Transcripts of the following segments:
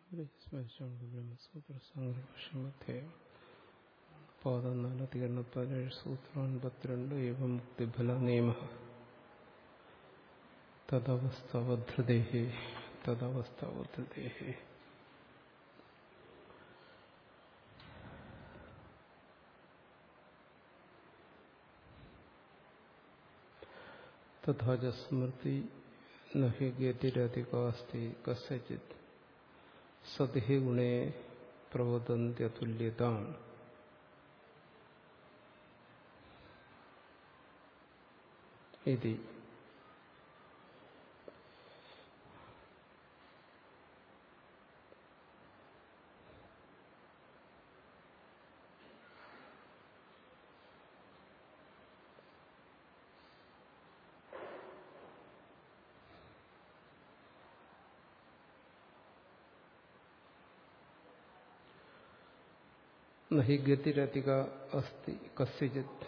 സ്മരിച്ചുകൊണ്ട് ബ്രഹ്മസൂത്ര സംഘർഷമധ്യായം പാദം നാല് അധികരണ പതിനേഴ് സൂത്രം അൻപത്തിരണ്ട് ഏവ മുക്തിഫല നിയമ തദവസ്ഥാവധൃതേഹി തദവസ്ഥാവധൃതേഹി തഥാ ച സ്മൃതി നഹി ഗതിരധികാസ്തി കസ്യചിത് സതി ഗുണേ പ്രവദന്ത്യതുല്യതാം ഇതി നഹി ഗതിരധിക അസ്തി കസ്യചിത്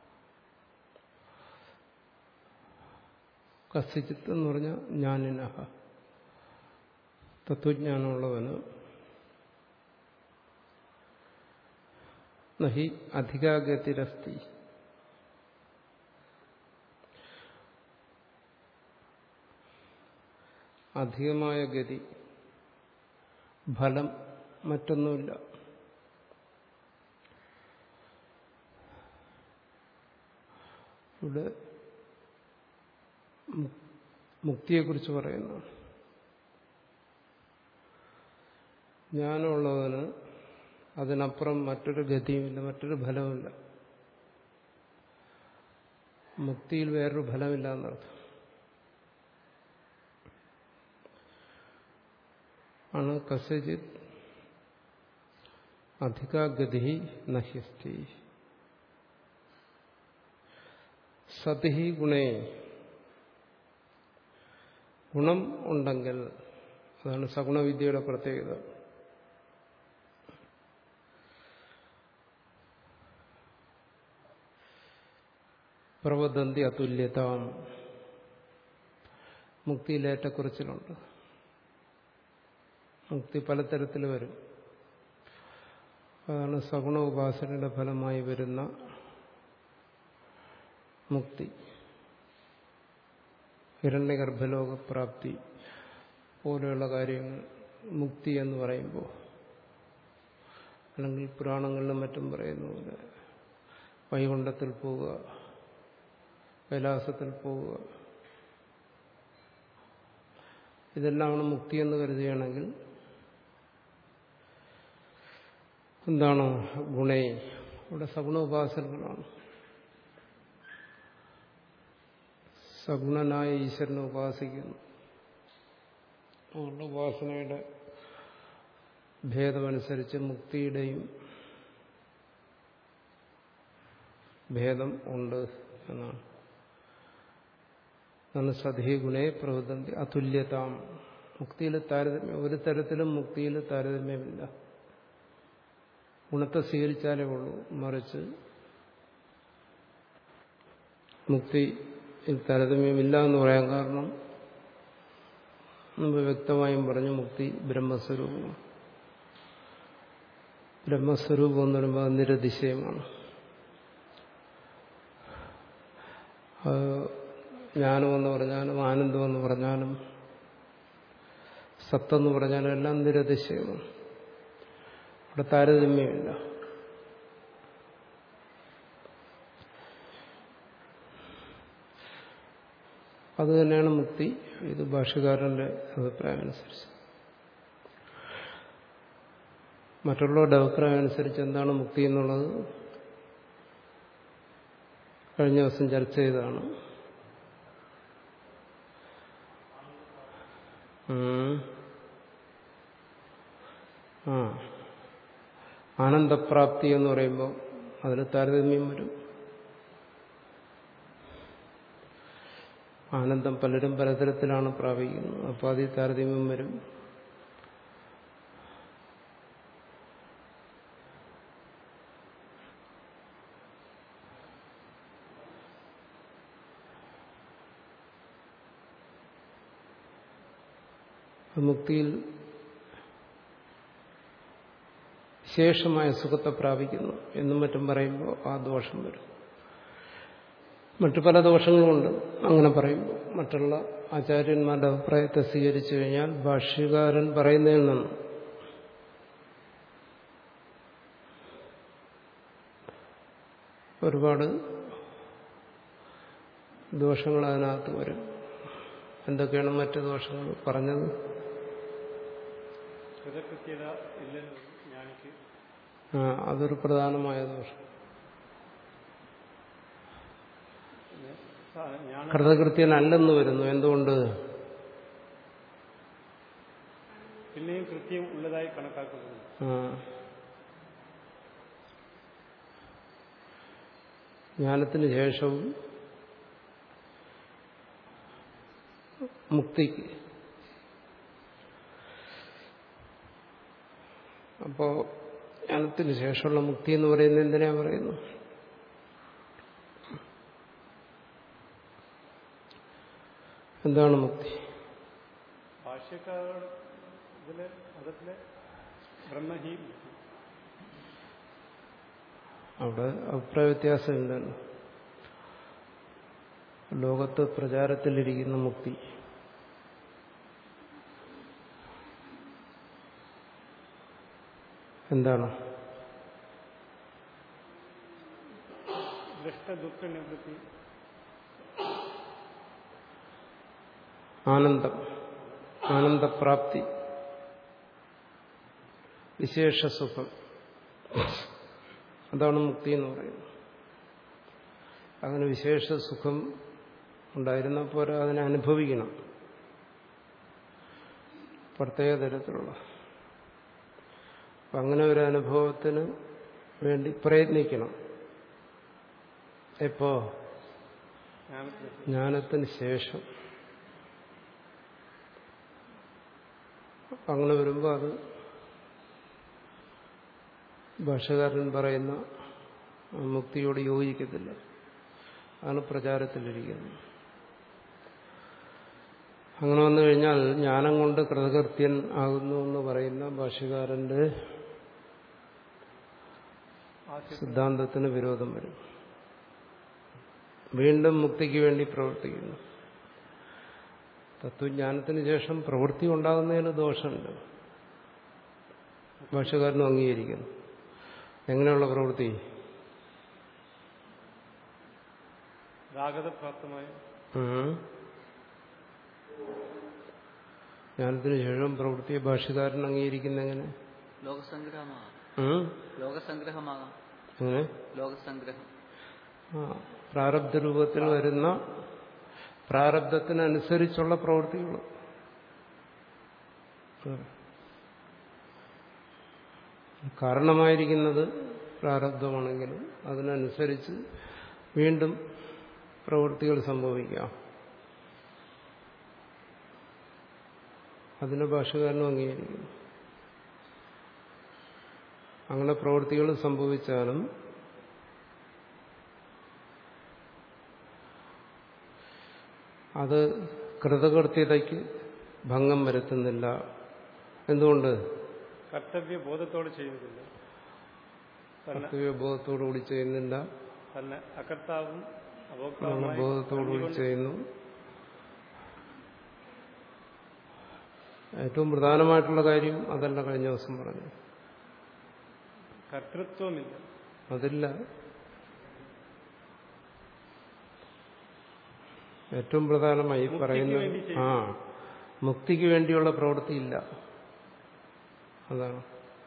കസ്യചിത്ത് എന്ന് പറഞ്ഞാൽ ജ്ഞാനിനഹ തത്വജ്ഞാനമുള്ളവന് നഹി അധികാഗതിരസ്തി അധികമായ ഗതി ഫലം മറ്റൊന്നുമില്ല ഇവിടെ മുക്തിയെക്കുറിച്ച് പറയുന്നു ജ്ഞാനമുള്ളവന് അതിനപ്പുറം മറ്റൊരു ഗതിയുമില്ല മറ്റൊരു ഫലവുമില്ല മുക്തിയിൽ വേറൊരു ഫലമില്ല എന്നർത്ഥം ആണ് കസജിത് അധികാഗതി നഹ്യസ്തി സതി ഗുണേ ഗുണം ഉണ്ടെങ്കിൽ അതാണ് സഗുണവിദ്യയുടെ പ്രത്യേകത പ്രവദന്തി അതുല്യത മുക്തിയിലേറ്റക്കുറിച്ചിലുണ്ട് മുക്തി പലതരത്തിൽ വരും അതാണ് സഗുണ ഉപാസനയുടെ ഫലമായി വരുന്ന മുക്തി ഹിരണ്യഗർഭലോകപ്രാപ്തി പോലെയുള്ള കാര്യങ്ങൾ മുക്തി എന്ന് പറയുമ്പോൾ അല്ലെങ്കിൽ പുരാണങ്ങളിലും മറ്റും പറയുന്ന പോലെ വൈകുണ്ഠത്തിൽ പോവുക കൈലാസത്തിൽ പോവുക ഇതെല്ലാമാണ് മുക്തി എന്ന് കരുതുകയാണെങ്കിൽ എന്താണ് ഗുണേ ഇവിടെ സഗുണ ഉപാസനകളാണ് സഗുണനായ ഈശ്വരനെ ഉപാസിക്കുന്നു അതുകൊണ്ട് ഉപാസനയുടെ ഭേദമനുസരിച്ച് മുക്തിയുടെയും ഭേദം ഉണ്ട് എന്നാണ് എന്നാണ് സധി ഗുണേ പ്രവൃത്തി അതുല്യതാം മുക്തിയിൽ താരതമ്യം ഒരു തരത്തിലും മുക്തിയിൽ താരതമ്യമില്ല ഗുണത്തെ സ്വീകരിച്ചാലേ ഉള്ളൂ മറിച്ച് മുക്തി താരതമ്യമില്ല എന്ന് പറയാൻ കാരണം മുമ്പ് വ്യക്തമായും പറഞ്ഞു മുക്തി ബ്രഹ്മസ്വരൂപമാണ് ബ്രഹ്മസ്വരൂപം എന്ന് പറയുമ്പോൾ നിരതിശയമാണ് ജ്ഞാനമെന്ന് പറഞ്ഞാലും ആനന്ദമെന്ന് പറഞ്ഞാലും സത്തെന്ന് പറഞ്ഞാലും എല്ലാം നിരതിശയമാണ് അവിടെ താരതമ്യമില്ല അത് തന്നെയാണ് മുക്തി ഇത് ഭാഷകാരന്റെ അഭിപ്രായം അനുസരിച്ച് മറ്റുള്ളവരുടെ അഭിപ്രായം അനുസരിച്ച് എന്താണ് മുക്തി എന്നുള്ളത് കഴിഞ്ഞ ദിവസം ചർച്ച ചെയ്തതാണ് ആ ആനന്ദപ്രാപ്തി എന്ന് പറയുമ്പോൾ അതിന് താരതമ്യം വരും ആനന്ദം പലരും പലതരത്തിലാണ് പ്രാപിക്കുന്നത് അപ്പോൾ അതിൽ താരതമ്യം വരും മുക്തിയിൽ വിശേഷമായ സുഖത്തെ പ്രാപിക്കുന്നു എന്നും മറ്റും പറയുമ്പോൾ ആ ദോഷം വരും മറ്റു പല ദോഷങ്ങളുമുണ്ട് അങ്ങനെ പറയുമ്പോൾ മറ്റുള്ള ആചാര്യന്മാരുടെ അഭിപ്രായത്തെ സ്വീകരിച്ചു കഴിഞ്ഞാൽ ഭാഷ്യകാരൻ പറയുന്നതിൽ നിന്ന് ഒരുപാട് ദോഷങ്ങൾ അതിനകത്ത് വരും എന്തൊക്കെയാണ് മറ്റു ദോഷങ്ങൾ പറഞ്ഞത് കൃതകൃത്യത ഇല്ലെന്ന് ജ്ഞാനിക്ക് ആ, അതൊരു പ്രധാനമായ ദോഷം സ- ജ്ഞാന കൃതകൃത്യനല്ലെന്ന് വരുന്നു എന്തുകൊണ്ട് പിന്നെയും കൃത്യം ഉള്ളതായി കണക്കാക്കപ്പെടുന്നു ആ. ജ്ഞാനത്തിന് ശേഷവും മുക്തിക്ക് അപ്പോ ജ്ഞാനത്തിന് ശേഷമുള്ള മുക്തി എന്ന് പറയുന്നത് എന്തിനാ പറയുന്നു എന്താണ് മുക്തി ഭാഷ്യക്കാരോട് ഇതില് മതത്തിലെ ബ്രഹ്മഹി അവിടെ അഭിപ്രായ വ്യത്യാസമില്ലല്ലോ ലോകത്ത് പ്രചാരത്തിലിരിക്കുന്ന മുക്തി എന്താണ് ദൃഷ്ട ദുഃഖ നിവൃത്തി ആനന്ദം ആനന്ദപ്രാപ്തി വിശേഷ സുഖം അതാണ് മുക്തി എന്ന് പറയുന്നത് അങ്ങനെ വിശേഷ സുഖം ഉണ്ടായിരുന്നപ്പോൾ അതിനെ അനുഭവിക്കണം പ്രത്യേക തരത്തിലുള്ള അപ്പം അങ്ങനെ ഒരു അനുഭവത്തിന് വേണ്ടി പ്രയത്നിക്കണം എപ്പോ ജ്ഞാനത്തിന് ജ്ഞാനത്തിന് ശേഷം അങ്ങനെ വരുമ്പോൾ അത് ഭാഷകാരൻ പറയുന്ന ആ മുക്തിയോട് യോജിക്കത്തില്ല അതാണ് പ്രചാരത്തിലിരിക്കുന്നത് അങ്ങനെ വന്നു കഴിഞ്ഞാൽ ജ്ഞാനം കൊണ്ട് കൃതകൃത്യൻ ആകുന്നു എന്ന് പറയുന്ന ഭാഷകാരന്റെ ആശയ സിദ്ധാന്തത്തിന് വിരോധം വരും വീണ്ടും മുക്തിക്ക് വേണ്ടി പ്രവർത്തിക്കുന്നു തത്വജ്ഞാനത്തിന് ശേഷം പ്രവൃത്തി ഉണ്ടാകുന്നതിന് ദോഷമുണ്ട് ഭാഷകാരനും അംഗീകരിക്കുന്നു എങ്ങനെയുള്ള പ്രവൃത്തി രാഗത പ്രാപ്തമായ ഉം. ജ്ഞാനത്തിന് ശേഷം പ്രവൃത്തിയെ ഭാഷകാരൻ അംഗീകരിക്കുന്ന എങ്ങനെ ലോകസംഗ്രഹമാകാം ഉം? ലോകസംഗ്രഹമാകാം എങ്ങനെ ലോകസംഗ്രഹം ആ, പ്രാരബ്ധ രൂപത്തിൽ വരുന്ന പ്രാരബ്ധത്തിനനുസരിച്ചുള്ള പ്രവൃത്തികൾ കാരണമായിരിക്കുന്നത് പ്രാരബ്ധമാണെങ്കിലും അതിനനുസരിച്ച് വീണ്ടും പ്രവൃത്തികൾ സംഭവിക്കാം അതിന് ഭാഷകാരനും അംഗീകരിക്കുന്നു അങ്ങനെ പ്രവൃത്തികൾ സംഭവിച്ചാലും അത് കൃതകൃത്യതയ്ക്ക് ഭംഗം വരുത്തുന്നില്ല എന്തുകൊണ്ട് കർത്തവ്യ ബോധത്തോടെ ചെയ്യുന്നില്ല തന്നെ കർത്തവ്യബോധത്തോടുകൂടി ചെയ്യുന്നില്ല തന്നെ അകർത്താവും അഭോക്താവുമായി ബോധത്തോടുകൂടി കണ്ടുകൊണ്ട് ചെയ്യുന്നു ഏറ്റവും പ്രധാനമായിട്ടുള്ള കാര്യം അതല്ല കഴിഞ്ഞ ദിവസം പറഞ്ഞു കർത്തൃത്വമില്ല അതില്ല ഏറ്റവും പ്രധാനമായി മുക്തിക്ക് പറയുന്നത് വേണ്ടി ചെയ്യുന്നു. ആ മുക്തിക്ക് വേണ്ടിയുള്ള പ്രവൃത്തിയില്ല അതാണ്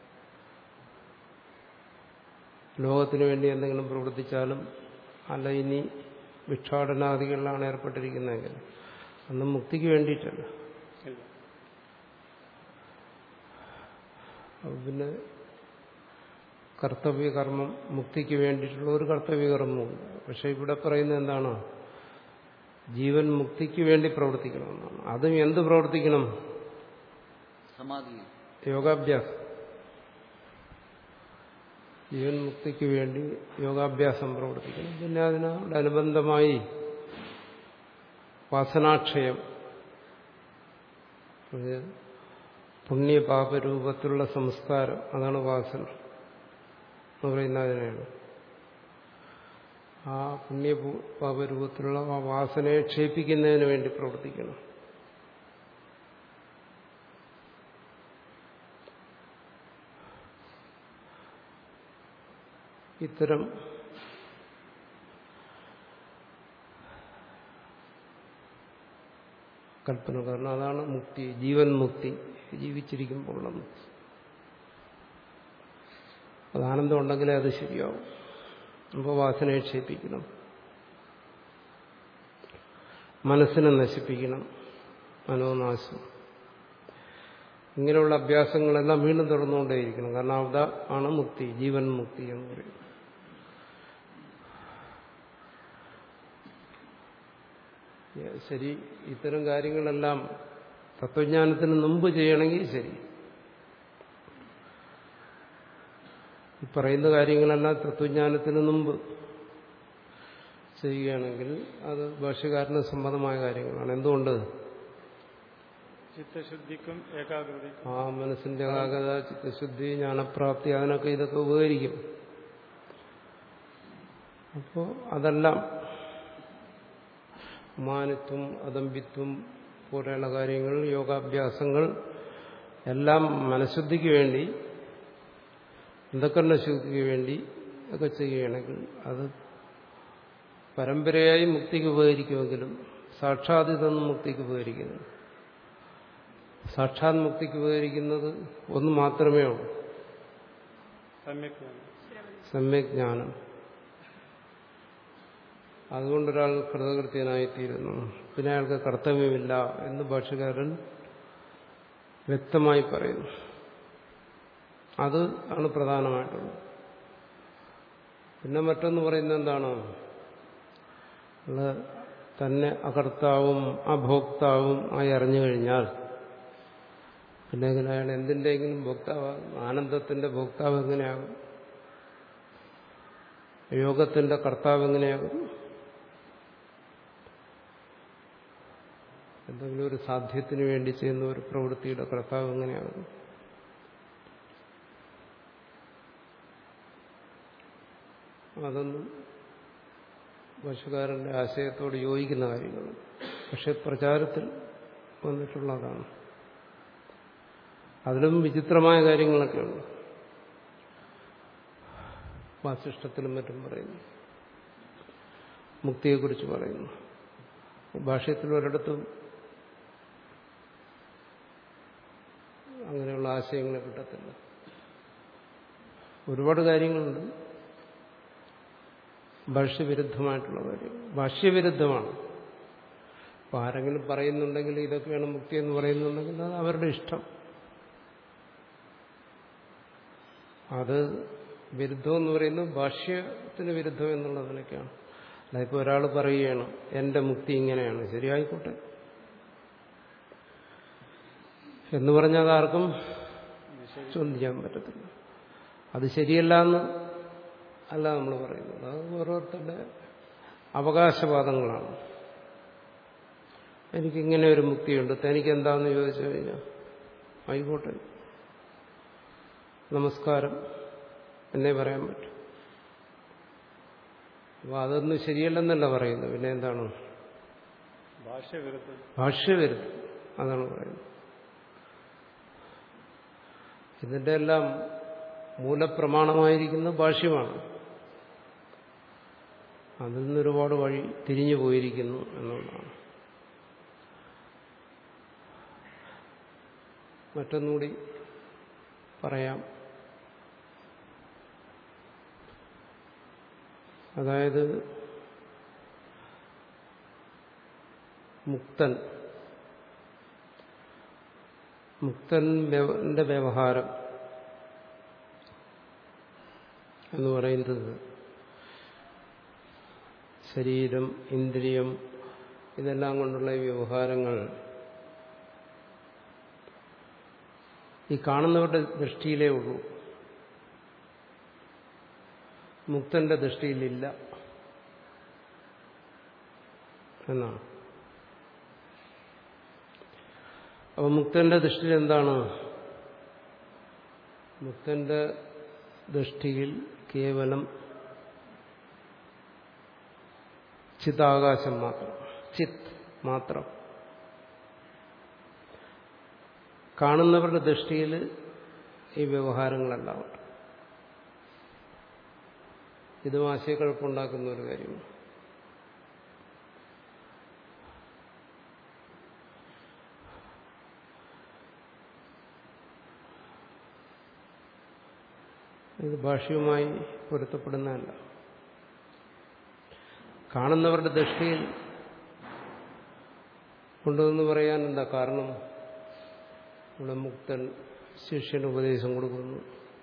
ലോകത്തിന് വേണ്ടി എന്തെങ്കിലും പ്രവർത്തിച്ചാലും അല്ല ഇനി ഭിക്ഷാടനാദികളിലാണ് ഏർപ്പെട്ടിരിക്കുന്നതെങ്കിൽ അന്ന് മുക്തിക്ക് വേണ്ടിയിട്ടല്ല ഇല്ല അപ്പൊ പിന്നെ കർത്തവ്യകർമ്മം മുക്തിക്ക് വേണ്ടിയിട്ടുള്ള ഒരു കർത്തവ്യകർമ്മമുണ്ട് പക്ഷെ ഇവിടെ പറയുന്നത് എന്താണ് ജീവൻ മുക്തിക്ക് വേണ്ടി പ്രവർത്തിക്കണമെന്നാണ് അതും എന്ത് പ്രവർത്തിക്കണം സമാധിയിൽ യോഗാഭ്യാസം ജീവൻ മുക്തിക്ക് വേണ്ടി യോഗാഭ്യാസം പ്രവർത്തിക്കണം പിന്നെ അതിനോടനുബന്ധമായി വാസനാക്ഷയം അത് പുണ്യപാപരൂപത്തിലുള്ള സംസ്കാരം അതാണ് വാസന എന്ന് പറയുന്ന അതിനെയാണ് ആ പുണ്യപാപരൂപത്തിലുള്ള ആ വാസനയെ ക്ഷേപിക്കുന്നതിന് വേണ്ടി പ്രവർത്തിക്കണം ഇത്തരം കൽപ്പന കാരണം അതാണ് മുക്തി ജീവൻ മുക്തി ജീവിച്ചിരിക്കുമ്പോഴുള്ള മുക്തി അത് ആനന്ദം ഉണ്ടെങ്കിലേ അത് ശരിയാവും അപ്പോൾ വാസനയെ ക്ഷേപിക്കണം മനസ്സിനെ നശിപ്പിക്കണം മനോനാശം ഇങ്ങനെയുള്ള അഭ്യാസങ്ങളെല്ലാം വീണ്ടും തുടർന്നുകൊണ്ടേയിരിക്കണം കാരണം അവിടെ ആണ് മുക്തി ജീവൻ മുക്തി എന്ന് പറയും ശരി ഇത്തരം കാര്യങ്ങളെല്ലാം തത്വജ്ഞാനത്തിന് മുമ്പ് ചെയ്യണമെങ്കിൽ ശരി ഈ പറയുന്ന കാര്യങ്ങളെല്ലാം തത്വജ്ഞാനത്തിന് മുമ്പ് ചെയ്യുകയാണെങ്കിൽ അത് ഭാഷ്യകാരന് സമ്മതമായ കാര്യങ്ങളാണ് എന്തുകൊണ്ട് ചിത്തശുദ്ധിക്കും ഏകാഗ്രതയ്ക്കും ആ മനസ്സിന്റെ ഏകാഗ്രത ചിത്തശുദ്ധി ജ്ഞാനപ്രാപ്തി അതിനൊക്കെ ഇതൊക്കെ ഉപകരിക്കും അപ്പോൾ അതെല്ലാം മാനത്വം അതമ്പിത്വം പോലെയുള്ള കാര്യങ്ങൾ യോഗാഭ്യാസങ്ങൾ എല്ലാം മനഃശുദ്ധിക്ക് വേണ്ടി എന്തൊക്കെ ശുദ്ധിക്ക് വേണ്ടി ഒക്കെ ചെയ്യുകയാണെങ്കിൽ അത് പരമ്പരയായി മുക്തിക്ക് ഉപകരിക്കുമെങ്കിലും സാക്ഷാത് ഇതൊന്നും മുക്തിക്ക് ഉപകരിക്കുന്നു സാക്ഷാത് മുക്തിക്ക് ഉപകരിക്കുന്നത് ഒന്ന് മാത്രമേ ഉള്ളൂ സമ്യക് സമ്യക് ജ്ഞാനം അതുകൊണ്ടൊരാൾ കൃതകൃത്യനായിത്തീരുന്നു പിന്നെ അയാൾക്ക് കർത്തവ്യമില്ല എന്ന് ഭാഷകാരൻ വ്യക്തമായി പറയുന്നു അത് ആണ് പ്രധാനമായിട്ടുള്ളത് പിന്നെ മറ്റൊന്ന് പറയുന്നത് എന്താണ് തന്നെ അകർത്താവും അഭോക്താവും ആയി അറിഞ്ഞു കഴിഞ്ഞാൽ പിന്നെ എങ്ങനെ അയാൾ എന്തിൻ്റെയെങ്കിലും ഭോക്താവാകും ആനന്ദത്തിന്റെ ഭോക്താവ് എങ്ങനെയാകും യോഗത്തിന്റെ കർത്താവ് എങ്ങനെയാകും എന്തെങ്കിലും ഒരു സാധ്യത്തിന് വേണ്ടി ചെയ്യുന്ന ഒരു പ്രവൃത്തിയുടെ കർത്താവ് എങ്ങനെയാകും അതൊന്നും ഭാഷകാരന്റെ ആശയത്തോട് യോജിക്കുന്ന കാര്യങ്ങൾ പക്ഷെ പ്രചാരത്തിൽ വന്നിട്ടുള്ളതാണ് അതിലും വിചിത്രമായ കാര്യങ്ങളൊക്കെ ഉണ്ട് വാസിഷ്ടത്തിലും മറ്റും പറയുന്നു മുക്തിയെക്കുറിച്ച് പറയുന്നു ഭാഷ്യത്തിൽ ഒരിടത്തും അങ്ങനെയുള്ള ആശയങ്ങളെ കിട്ടത്തില്ല ഒരുപാട് കാര്യങ്ങളുണ്ട് ഭാഷ്യവിരുദ്ധമായിട്ടുള്ള കാര്യം ഭാഷ്യവിരുദ്ധമാണ് അപ്പോൾ ആരെങ്കിലും പറയുന്നുണ്ടെങ്കിൽ ഇതൊക്കെയാണ് മുക്തി എന്ന് പറയുന്നുണ്ടെങ്കിൽ അത് അവരുടെ ഇഷ്ടം അത് വിരുദ്ധം എന്ന് പറയുന്നത് ഭാഷ്യത്തിന് വിരുദ്ധം എന്നുള്ളതിനൊക്കെയാണ് അല്ല ഇപ്പോൾ ഒരാൾ പറയുകയാണ് എന്റെ മുക്തി ഇങ്ങനെയാണ് ശരിയായിക്കോട്ടെ എന്ന് പറഞ്ഞാൽ അതാർക്കും ചോദിക്കാൻ പറ്റത്തില്ല അത് ശരിയല്ല എന്ന് അല്ല നമ്മൾ പറയുന്നത് അത് ഓരോരുത്തരുടെ അവകാശവാദങ്ങളാണ് എനിക്കിങ്ങനെ ഒരു മുക്തിയുണ്ട് തനിക്ക് എന്താണെന്ന് ചോദിച്ചു കഴിഞ്ഞാൽ ആയിക്കോട്ടെ നമസ്കാരം എന്നേ പറയാൻ പറ്റും അപ്പൊ അതൊന്നും ശരിയല്ലെന്നല്ല പറയുന്നത് പിന്നെ എന്താണ് ഭാഷ്യവിരുദ്ധം ഭാഷ്യവിരുദ്ധം അതാണ് പറയുന്നത് ഇതിന്റെ എല്ലാം മൂലപ്രമാണമായിരിക്കുന്ന ഭാഷ്യമാണ് അതിൽ നിന്ന് ഒരുപാട് വഴി തിരിഞ്ഞു പോയിരിക്കുന്നു എന്നുള്ളതാണ് മറ്റൊന്നുകൂടി പറയാം അതായത് മുക്തൻ മുക്തന്റെ വ്യവഹാരം എന്ന് പറയുന്നത് ശരീരം ഇന്ദ്രിയം ഇതെല്ലാം കൊണ്ടുള്ള ഈ വ്യവഹാരങ്ങൾ ഈ കാണുന്നവരുടെ ദൃഷ്ടിയിലേ ഉള്ളൂ മുക്തന്റെ ദൃഷ്ടിയിലില്ല എന്നാണ് അപ്പൊ മുക്തന്റെ ദൃഷ്ടിയിൽ എന്താണ് മുക്തന്റെ ദൃഷ്ടിയിൽ കേവലം ചിതാകാശം മാത്രം ചിത് മാത്രം കാണുന്നവരുടെ ദൃഷ്ടിയിൽ ഈ വ്യവഹാരങ്ങളെല്ലാം ഉണ്ട് ഇതും ആശയക്കുഴപ്പമുണ്ടാക്കുന്ന ഒരു കാര്യമാണ് ഇത് ഭാഷ്യവുമായി പൊരുത്തപ്പെടുന്നതല്ല കാണുന്നവരുടെ ദൃഷ്ടിയിൽ ഉണ്ടെന്ന് പറയാൻ എന്താ കാരണം ഇവിടെ മുക്തൻ ശിഷ്യന് ഉപദേശം കൊടുക്കുന്നു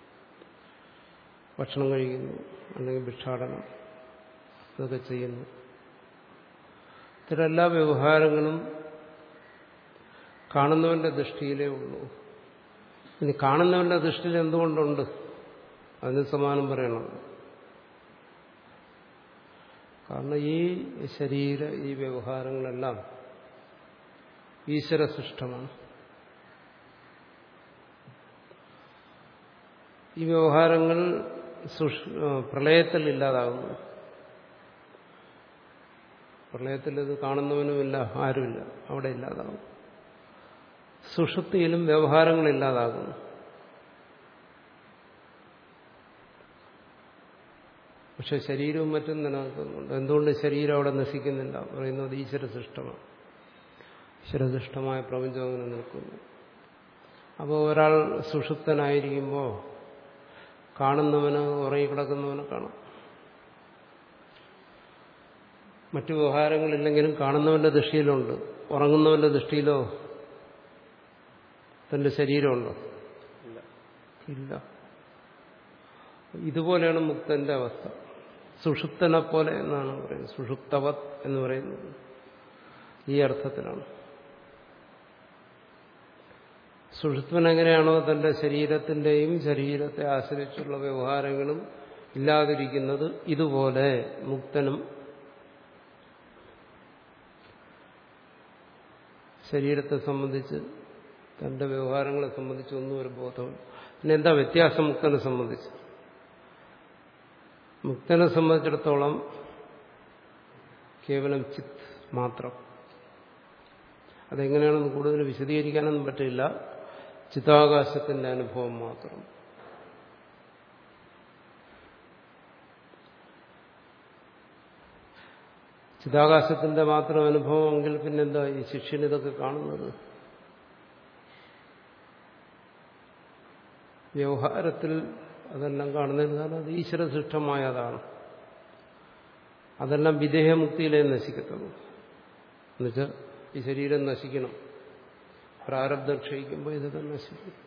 ഭക്ഷണം കഴിക്കുന്നു അല്ലെങ്കിൽ ഭിക്ഷാടനം ഇതൊക്കെ ചെയ്യുന്നു ഇത്തരം എല്ലാ വ്യവഹാരങ്ങളും കാണുന്നവന്റെ ദൃഷ്ടിയിലേ ഉള്ളൂ ഇനി കാണുന്നവന്റെ ദൃഷ്ടിയിൽ എന്തുകൊണ്ടുണ്ട് അതിന് സമാനം പറയണം കാരണം ഈ ശരീര ഈ വ്യവഹാരങ്ങളെല്ലാം ഈശ്വര സൃഷ്ടമാണ് ഈ വ്യവഹാരങ്ങൾ പ്രളയത്തിൽ ഇല്ലാതാകുന്നു പ്രളയത്തിൽ ഇത് കാണുന്നവനുമില്ല ആരുമില്ല അവിടെ ഇല്ലാതാകും സുഷുപ്തിയിലും വ്യവഹാരങ്ങൾ ഇല്ലാതാകുന്നു പക്ഷെ ശരീരവും മറ്റും നിലനിൽക്കുന്നുണ്ട് എന്തുകൊണ്ട് ശരീരം അവിടെ നശിക്കുന്നില്ല പറയുന്നത് ഈശ്വര സൃഷ്ടമാണ് ഈശ്വരസൃഷ്ടമായ പ്രപഞ്ചം അങ്ങനെ നിൽക്കുന്നു അപ്പോൾ ഒരാൾ സുഷുപ്തനായിരിക്കുമ്പോൾ കാണുന്നവന് ഉറങ്ങിക്കിടക്കുന്നവന് കാണാം മറ്റു വ്യവഹാരങ്ങളില്ലെങ്കിലും കാണുന്നവന്റെ ദൃഷ്ടിയിലുണ്ട് ഉറങ്ങുന്നവന്റെ ദൃഷ്ടിയിലോ തന്റെ ശരീരമുണ്ടോ ഇല്ല ഇല്ല ഇതുപോലെയാണ് മുക്തന്റെ അവസ്ഥ സുഷുപ്തനെ പോലെ എന്നാണ് പറയുന്നത് സുഷുപ്തവത് എന്ന് പറയുന്നത് ഈ അർത്ഥത്തിലാണ് സുഷുപ്തൻ എങ്ങനെയാണോ തന്റെ ശരീരത്തിന്റെയും ശരീരത്തെ ആശ്രയിച്ചുള്ള വ്യവഹാരങ്ങളും ഇല്ലാതിരിക്കുന്നത് ഇതുപോലെ മുക്തനും ശരീരത്തെ സംബന്ധിച്ച് തന്റെ വ്യവഹാരങ്ങളെ സംബന്ധിച്ച് ഒന്നും ഒരു ബോധമില്ല പിന്നെ എന്താ വ്യത്യാസം മുക്തനെ സംബന്ധിച്ച് മുക്തനെ സംബന്ധിച്ചിടത്തോളം കേവലം ചിത്ത് മാത്രം അതെങ്ങനെയാണെന്ന് കൂടുതൽ വിശദീകരിക്കാനൊന്നും പറ്റില്ല ചിതാകാശത്തിന്റെ അനുഭവം മാത്രം ചിതാകാശത്തിന്റെ മാത്രം അനുഭവമെങ്കിൽ പിന്നെന്താ ഈ ശിഷ്യൻ ഇതൊക്കെ കാണുന്നത് വ്യവഹാരത്തിൽ അതെല്ലാം കാണുന്നതിന് കാരണം അത് ഈശ്വരസൃഷ്ടമായതാണ് അതെല്ലാം വിദേഹമുക്തിയിലേ നശിക്കത്തുള്ളൂ എന്നുവെച്ചാൽ ഈ ശരീരം നശിക്കണം പ്രാരബ്ധം ക്ഷയിക്കുമ്പോൾ ഇതൊക്കെ നശിക്കും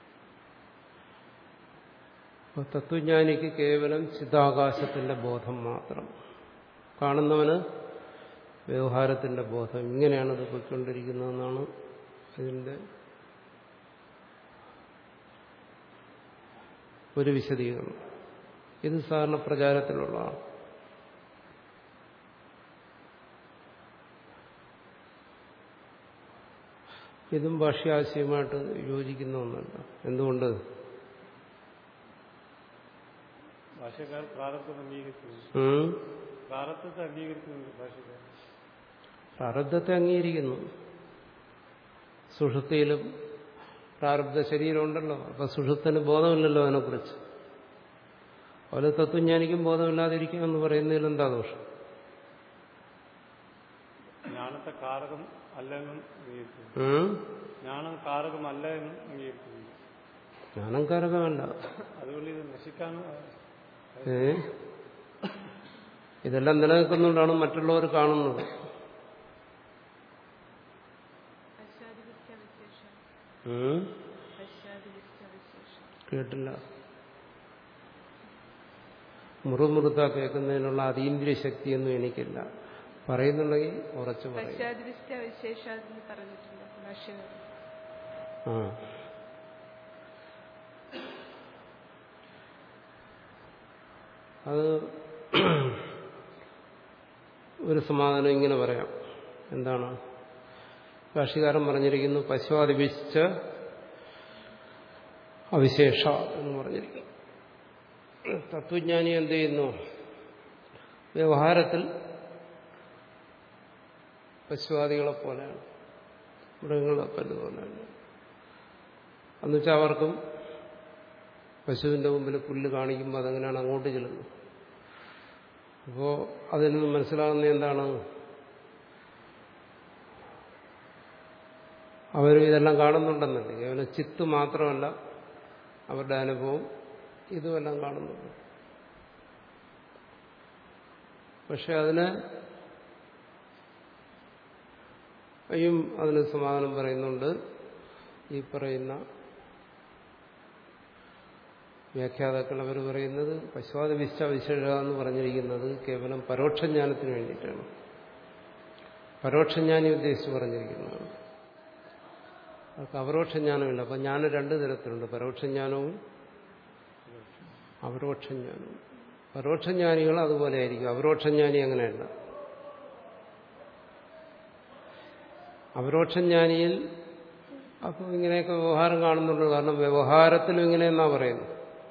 അപ്പോൾ തത്വജ്ഞാനിക്ക് കേവലം ചിതാകാശത്തിന്റെ ബോധം മാത്രം കാണുന്നവന് വ്യവഹാരത്തിന്റെ ബോധം ഇങ്ങനെയാണ് ഇത് പോയിക്കൊണ്ടിരിക്കുന്നതെന്നാണ് ഇതിന്റെ ഒരു വിശദീകരണം ഇത് സാധാരണ പ്രചാരത്തിലുള്ളതാണ് ഇതും ഭാഷ്യാശയമായിട്ട് യോജിക്കുന്ന ഒന്നല്ല എന്തുകൊണ്ട് ഭാഷക്കാർ പ്രാരബ്ധം അംഗീകരിക്കുന്നു ഉം? പ്രാരബ്ധത്തെ അംഗീകരിക്കുന്നുണ്ട് ഭാഷക്കാർ പ്രാരബ്ധത്തെ അംഗീകരിക്കുന്നു സുഷുപ്തിയിലും പ്രാരബ്ധ ശരീരമുണ്ടല്ലോ അപ്പൊ സുഷുപ്തന് ബോധമില്ലല്ലോ അതിനെക്കുറിച്ച് അതുപോലെ തത്വജ്ഞാനിക്കും ബോധമില്ലാതിരിക്കുക എന്ന് പറയുന്നതിൽ എന്താ ദോഷം ജ്ഞാനത്തെ കാരകം അല്ലെന്നും അംഗീകരിക്കുന്നു ഉം? ജ്ഞാനം കാരകമല്ല എന്നും അംഗീകരിക്കുന്നു ജ്ഞാനം കാരകമല്ല അതുകൊണ്ട് ഇത് നശിക്കാൻ ഏ ഇതെല്ലാം നിലനിൽക്കുന്നുകൊണ്ടാണ് മറ്റുള്ളവർ കാണുന്നത് ഉം? കേട്ടില്ല മുറുമുറുത്ത കേൾക്കുന്നതിനുള്ള അതീന്ദ്രിയ ശക്തിയൊന്നും എനിക്കില്ല പറയുന്നുണ്ടെങ്കിൽ ഉറച്ചു പറയും പശ്ചാദൃഷ്ട വിശേഷാദിന് പറഞ്ഞിട്ടുണ്ട് ഭാഷ്യകാരൻ ആ അത് ഒരു സമാധാനം ഇങ്ങനെ പറയാം എന്താണ് ഭാഷ്യകാരൻ പറഞ്ഞിരിക്കുന്നു പശുവാദിപിച്ച അവിശേഷ എന്ന് പറഞ്ഞിരിക്കുന്നു തത്വജ്ഞാനി എന്ത് ചെയ്യുന്നു വ്യവഹാരത്തിൽ പശുവാദികളെ പോലെയാണ് മൃഗങ്ങളെ പോലെയാണ് എന്നുവെച്ചാൽ അവർക്കും പശുവിന്റെ മുമ്പിൽ പുല്ല് കാണിക്കുമ്പോൾ അതെങ്ങനെയാണ് അങ്ങോട്ട് ചെല്ലുന്നത് അപ്പോൾ അതിൽ നിന്ന് മനസ്സിലാകുന്ന എന്താണ് അവർ ഇതെല്ലാം കാണുന്നുണ്ടെന്നല്ലേ കേവലം ചിത്ത് മാത്രമല്ല അവരുടെ അനുഭവം ഇതുമെല്ലാം കാണുന്നുണ്ട് പക്ഷെ അതിന് യും അതിന് സമാധാനം പറയുന്നുണ്ട് ഈ പറയുന്ന വ്യാഖ്യാതാക്കൾ അവർ പറയുന്നത് പശുവാദ വിശ്വ വിശേഷ എന്ന് പറഞ്ഞിരിക്കുന്നത് കേവലം പരോക്ഷജ്ഞാനത്തിന് വേണ്ടിയിട്ടാണ് പരോക്ഷജ്ഞാനി ഉദ്ദേശിച്ച് പറഞ്ഞിരിക്കുന്നതാണ് അവർക്ക് അപരോക്ഷജ്ഞാനമില്ല അപ്പം ജ്ഞാനം രണ്ട് തരത്തിലുണ്ട് പരോക്ഷജ്ഞാനവും അപരോക്ഷജ്ഞാനവും പരോക്ഷജ്ഞാനികൾ അതുപോലെ ആയിരിക്കും അപരോക്ഷജ്ഞാനി അങ്ങനെയല്ല അപരോക്ഷജ്ഞാനിയിൽ അപ്പോൾ ഇങ്ങനെയൊക്കെ വ്യവഹാരം കാണുന്നുണ്ട് കാരണം വ്യവഹാരത്തിലും ഇങ്ങനെയെന്നാ പറയുന്നു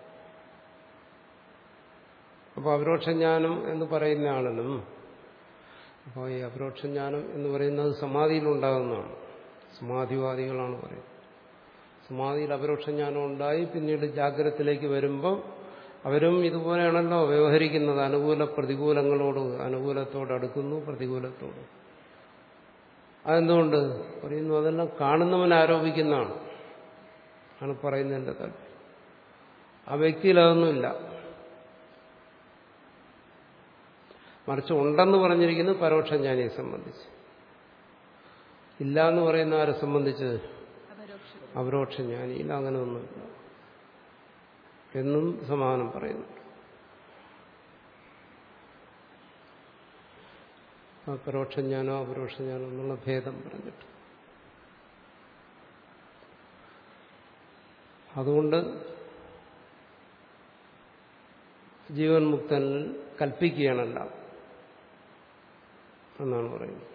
അപ്പോൾ അപരോക്ഷജ്ഞാനം എന്ന് പറയുന്ന ആളിനും അപ്പോൾ ഈ അപരോക്ഷജ്ഞാനം എന്ന് പറയുന്നത് സമാധിയിലുണ്ടാകുന്നതാണ് സമാധിവാദികളാണ് പറയുന്നത് സമാധിയിൽ അപരോക്ഷജ്ഞാനം ഉണ്ടായി പിന്നീട് ജാഗ്രതത്തിലേക്ക് വരുമ്പോൾ അവരും ഇതുപോലെയാണല്ലോ വ്യവഹരിക്കുന്നത് അനുകൂല പ്രതികൂലങ്ങളോട് അനുകൂലത്തോട് അടുക്കുന്നു പ്രതികൂലത്തോട് അതെന്തുകൊണ്ട് പറയുന്നു അതെല്ലാം കാണുന്നവൻ ആരോപിക്കുന്നതാണ് ആണ് പറയുന്നതിൻ്റെ താല്പര്യം ആ വ്യക്തിയിൽ അതൊന്നുമില്ല മറിച്ച് ഉണ്ടെന്ന് പറഞ്ഞിരിക്കുന്നു പരോക്ഷജ്ഞാനിയെ സംബന്ധിച്ച് ഇല്ല എന്ന് പറയുന്ന ആരെ സംബന്ധിച്ച് അപരോക്ഷം അപരോക്ഷജ്ഞാനിയിൽ അങ്ങനെ ഒന്നുമില്ല എന്നും സമാധാനം പറയുന്നുണ്ട് ആ പരോക്ഷജ്ഞാനോ അപരോക്ഷജ്ഞാനോ എന്നുള്ള ഭേദം പറഞ്ഞിട്ട് അതുകൊണ്ട് ജീവൻ മുക്തനിൽ കൽപ്പിക്കുകയാണല്ല എന്നാണ് പറയുന്നത്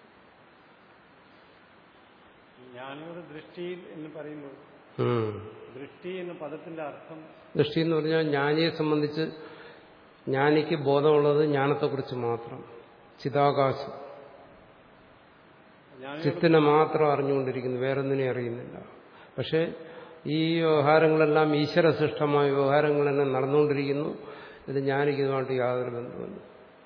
ജ്ഞാനിയുടെ ദൃഷ്ടിയിൽ എന്ന് പറയുമ്പോൾ ഉം. ദൃഷ്ടി എന്ന പദത്തിന്റെ അർത്ഥം ദൃഷ്ടി എന്ന് പറഞ്ഞാൽ ജ്ഞാനിയെ സംബന്ധിച്ച് ജ്ഞാനിക്ക് ബോധമുള്ളത് ജ്ഞാനത്തെക്കുറിച്ച് മാത്രം ചിതാകാശം ജ്ഞാനിയുടെ ചിത്തിനെ മാത്രം അറിഞ്ഞുകൊണ്ടിരിക്കുന്നു വേറൊന്നിനെ അറിയുന്നില്ല പക്ഷെ ഈ വ്യവഹാരങ്ങളെല്ലാം ഈശ്വരസൃഷ്ടമായ വ്യവഹാരങ്ങൾ തന്നെ നടന്നുകൊണ്ടിരിക്കുന്നു ഇത് ജ്ഞാനിക്ക് ഇതുമായിട്ട് യാതൊരു ബന്ധമില്ല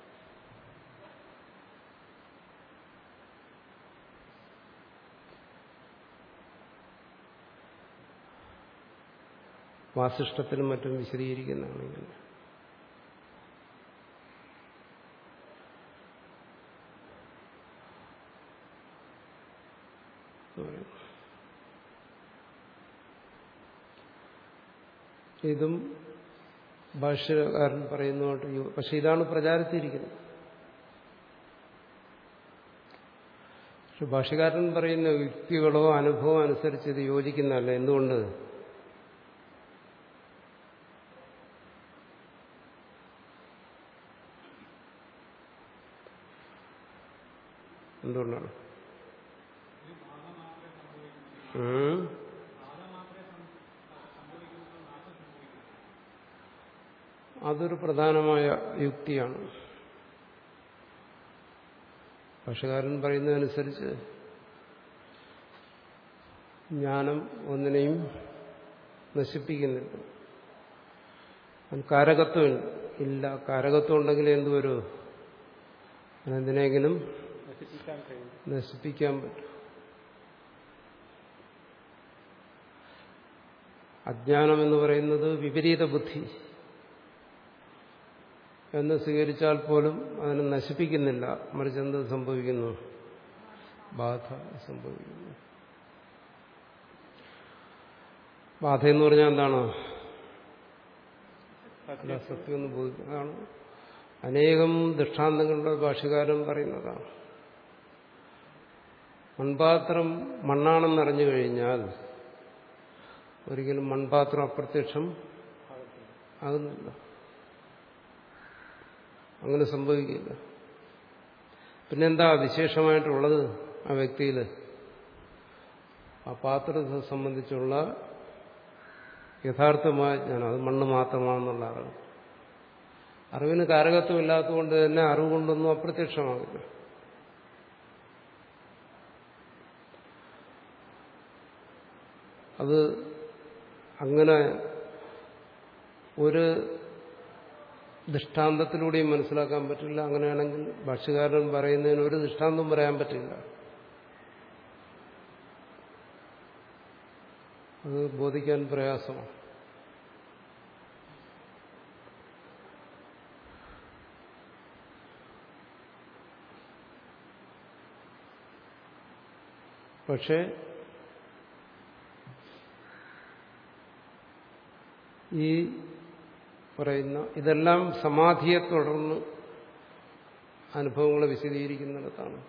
വാസിഷ്ടത്തിനും മറ്റും വിശദീകരിക്കുന്നതാണ് ഇങ്ങനെ എന്ന് പറയുന്നു. ഇതും ഭാഷ്യകാരൻ പറയുന്നതായിട്ട് യോ- പക്ഷെ ഇതാണ് പ്രചാരത്തിയിരിക്കുന്നത് പക്ഷെ ഭാഷ്യകാരൻ പറയുന്ന യുക്തികളോ അനുഭവം അനുസരിച്ച് ഇത് യോജിക്കുന്നതല്ല എന്തുകൊണ്ട് എന്തുകൊണ്ടാണ് ഉം. അതൊരു പ്രധാനമായ യുക്തിയാണ് ഭാഷകാരൻ പറയുന്നതനുസരിച്ച് ജ്ഞാനം ഒന്നിനെയും നശിപ്പിക്കുന്നില്ല അതിന് കാരകത്വം ഇല്ല കാരകത്വം ഉണ്ടെങ്കിൽ എന്തുവരൂ അതിനെന്തിനെങ്കിലും നശിപ്പിക്കാൻ കഴിയും നശിപ്പിക്കാൻ പറ്റും അജ്ഞാനം എന്ന് പറയുന്നത് വിപരീത ബുദ്ധി എന്ന് സ്വീകരിച്ചാൽ പോലും അതിനെ നശിപ്പിക്കുന്നില്ല മറിച്ച് എന്ത് സംഭവിക്കുന്നു ബാധ സംഭവിക്കുന്നു ബാധ എന്ന് പറഞ്ഞാൽ എന്താണ് അല്ല സത്യം എന്ന് ബോധിക്കുന്നതാണ് അനേകം ദൃഷ്ടാന്തങ്ങളുടെ ഭാഷകാരൻ പറയുന്നതാണ് മൺപാത്രം മണ്ണാണെന്നറിഞ്ഞു കഴിഞ്ഞാൽ ഒരിക്കലും മൺപാത്രം അപ്രത്യക്ഷം ആകുന്നില്ല അങ്ങനെ സംഭവിക്കില്ല പിന്നെന്താ വിശേഷമായിട്ടുള്ളത് ആ വ്യക്തിയിൽ ആ പാത്രത്തെ സംബന്ധിച്ചുള്ള യഥാർത്ഥമായ ജ്ഞാനം അത് മണ്ണ് മാത്രമാണെന്നുള്ള അറിവ് അറിവിന് കാരകത്വം ഇല്ലാത്തതുകൊണ്ട് തന്നെ അറിവ് കൊണ്ടൊന്നും അപ്രത്യക്ഷമാകില്ല അത് അങ്ങനെ ഒരു ദൃഷ്ടാന്തത്തിലൂടെയും മനസ്സിലാക്കാൻ പറ്റില്ല അങ്ങനെയാണെങ്കിൽ ഭാഷ്യകാരൻ പറയുന്നതിന് ഒരു ദൃഷ്ടാന്തം പറയാൻ പറ്റില്ല അത് ബോധിക്കാൻ പ്രയാസമാണ് പക്ഷേ ഈ പറയുന്ന ഇതെല്ലാം സമാധിയെ തുടർന്ന് അനുഭവങ്ങളെ വിശദീകരിക്കുന്നിടത്താണ്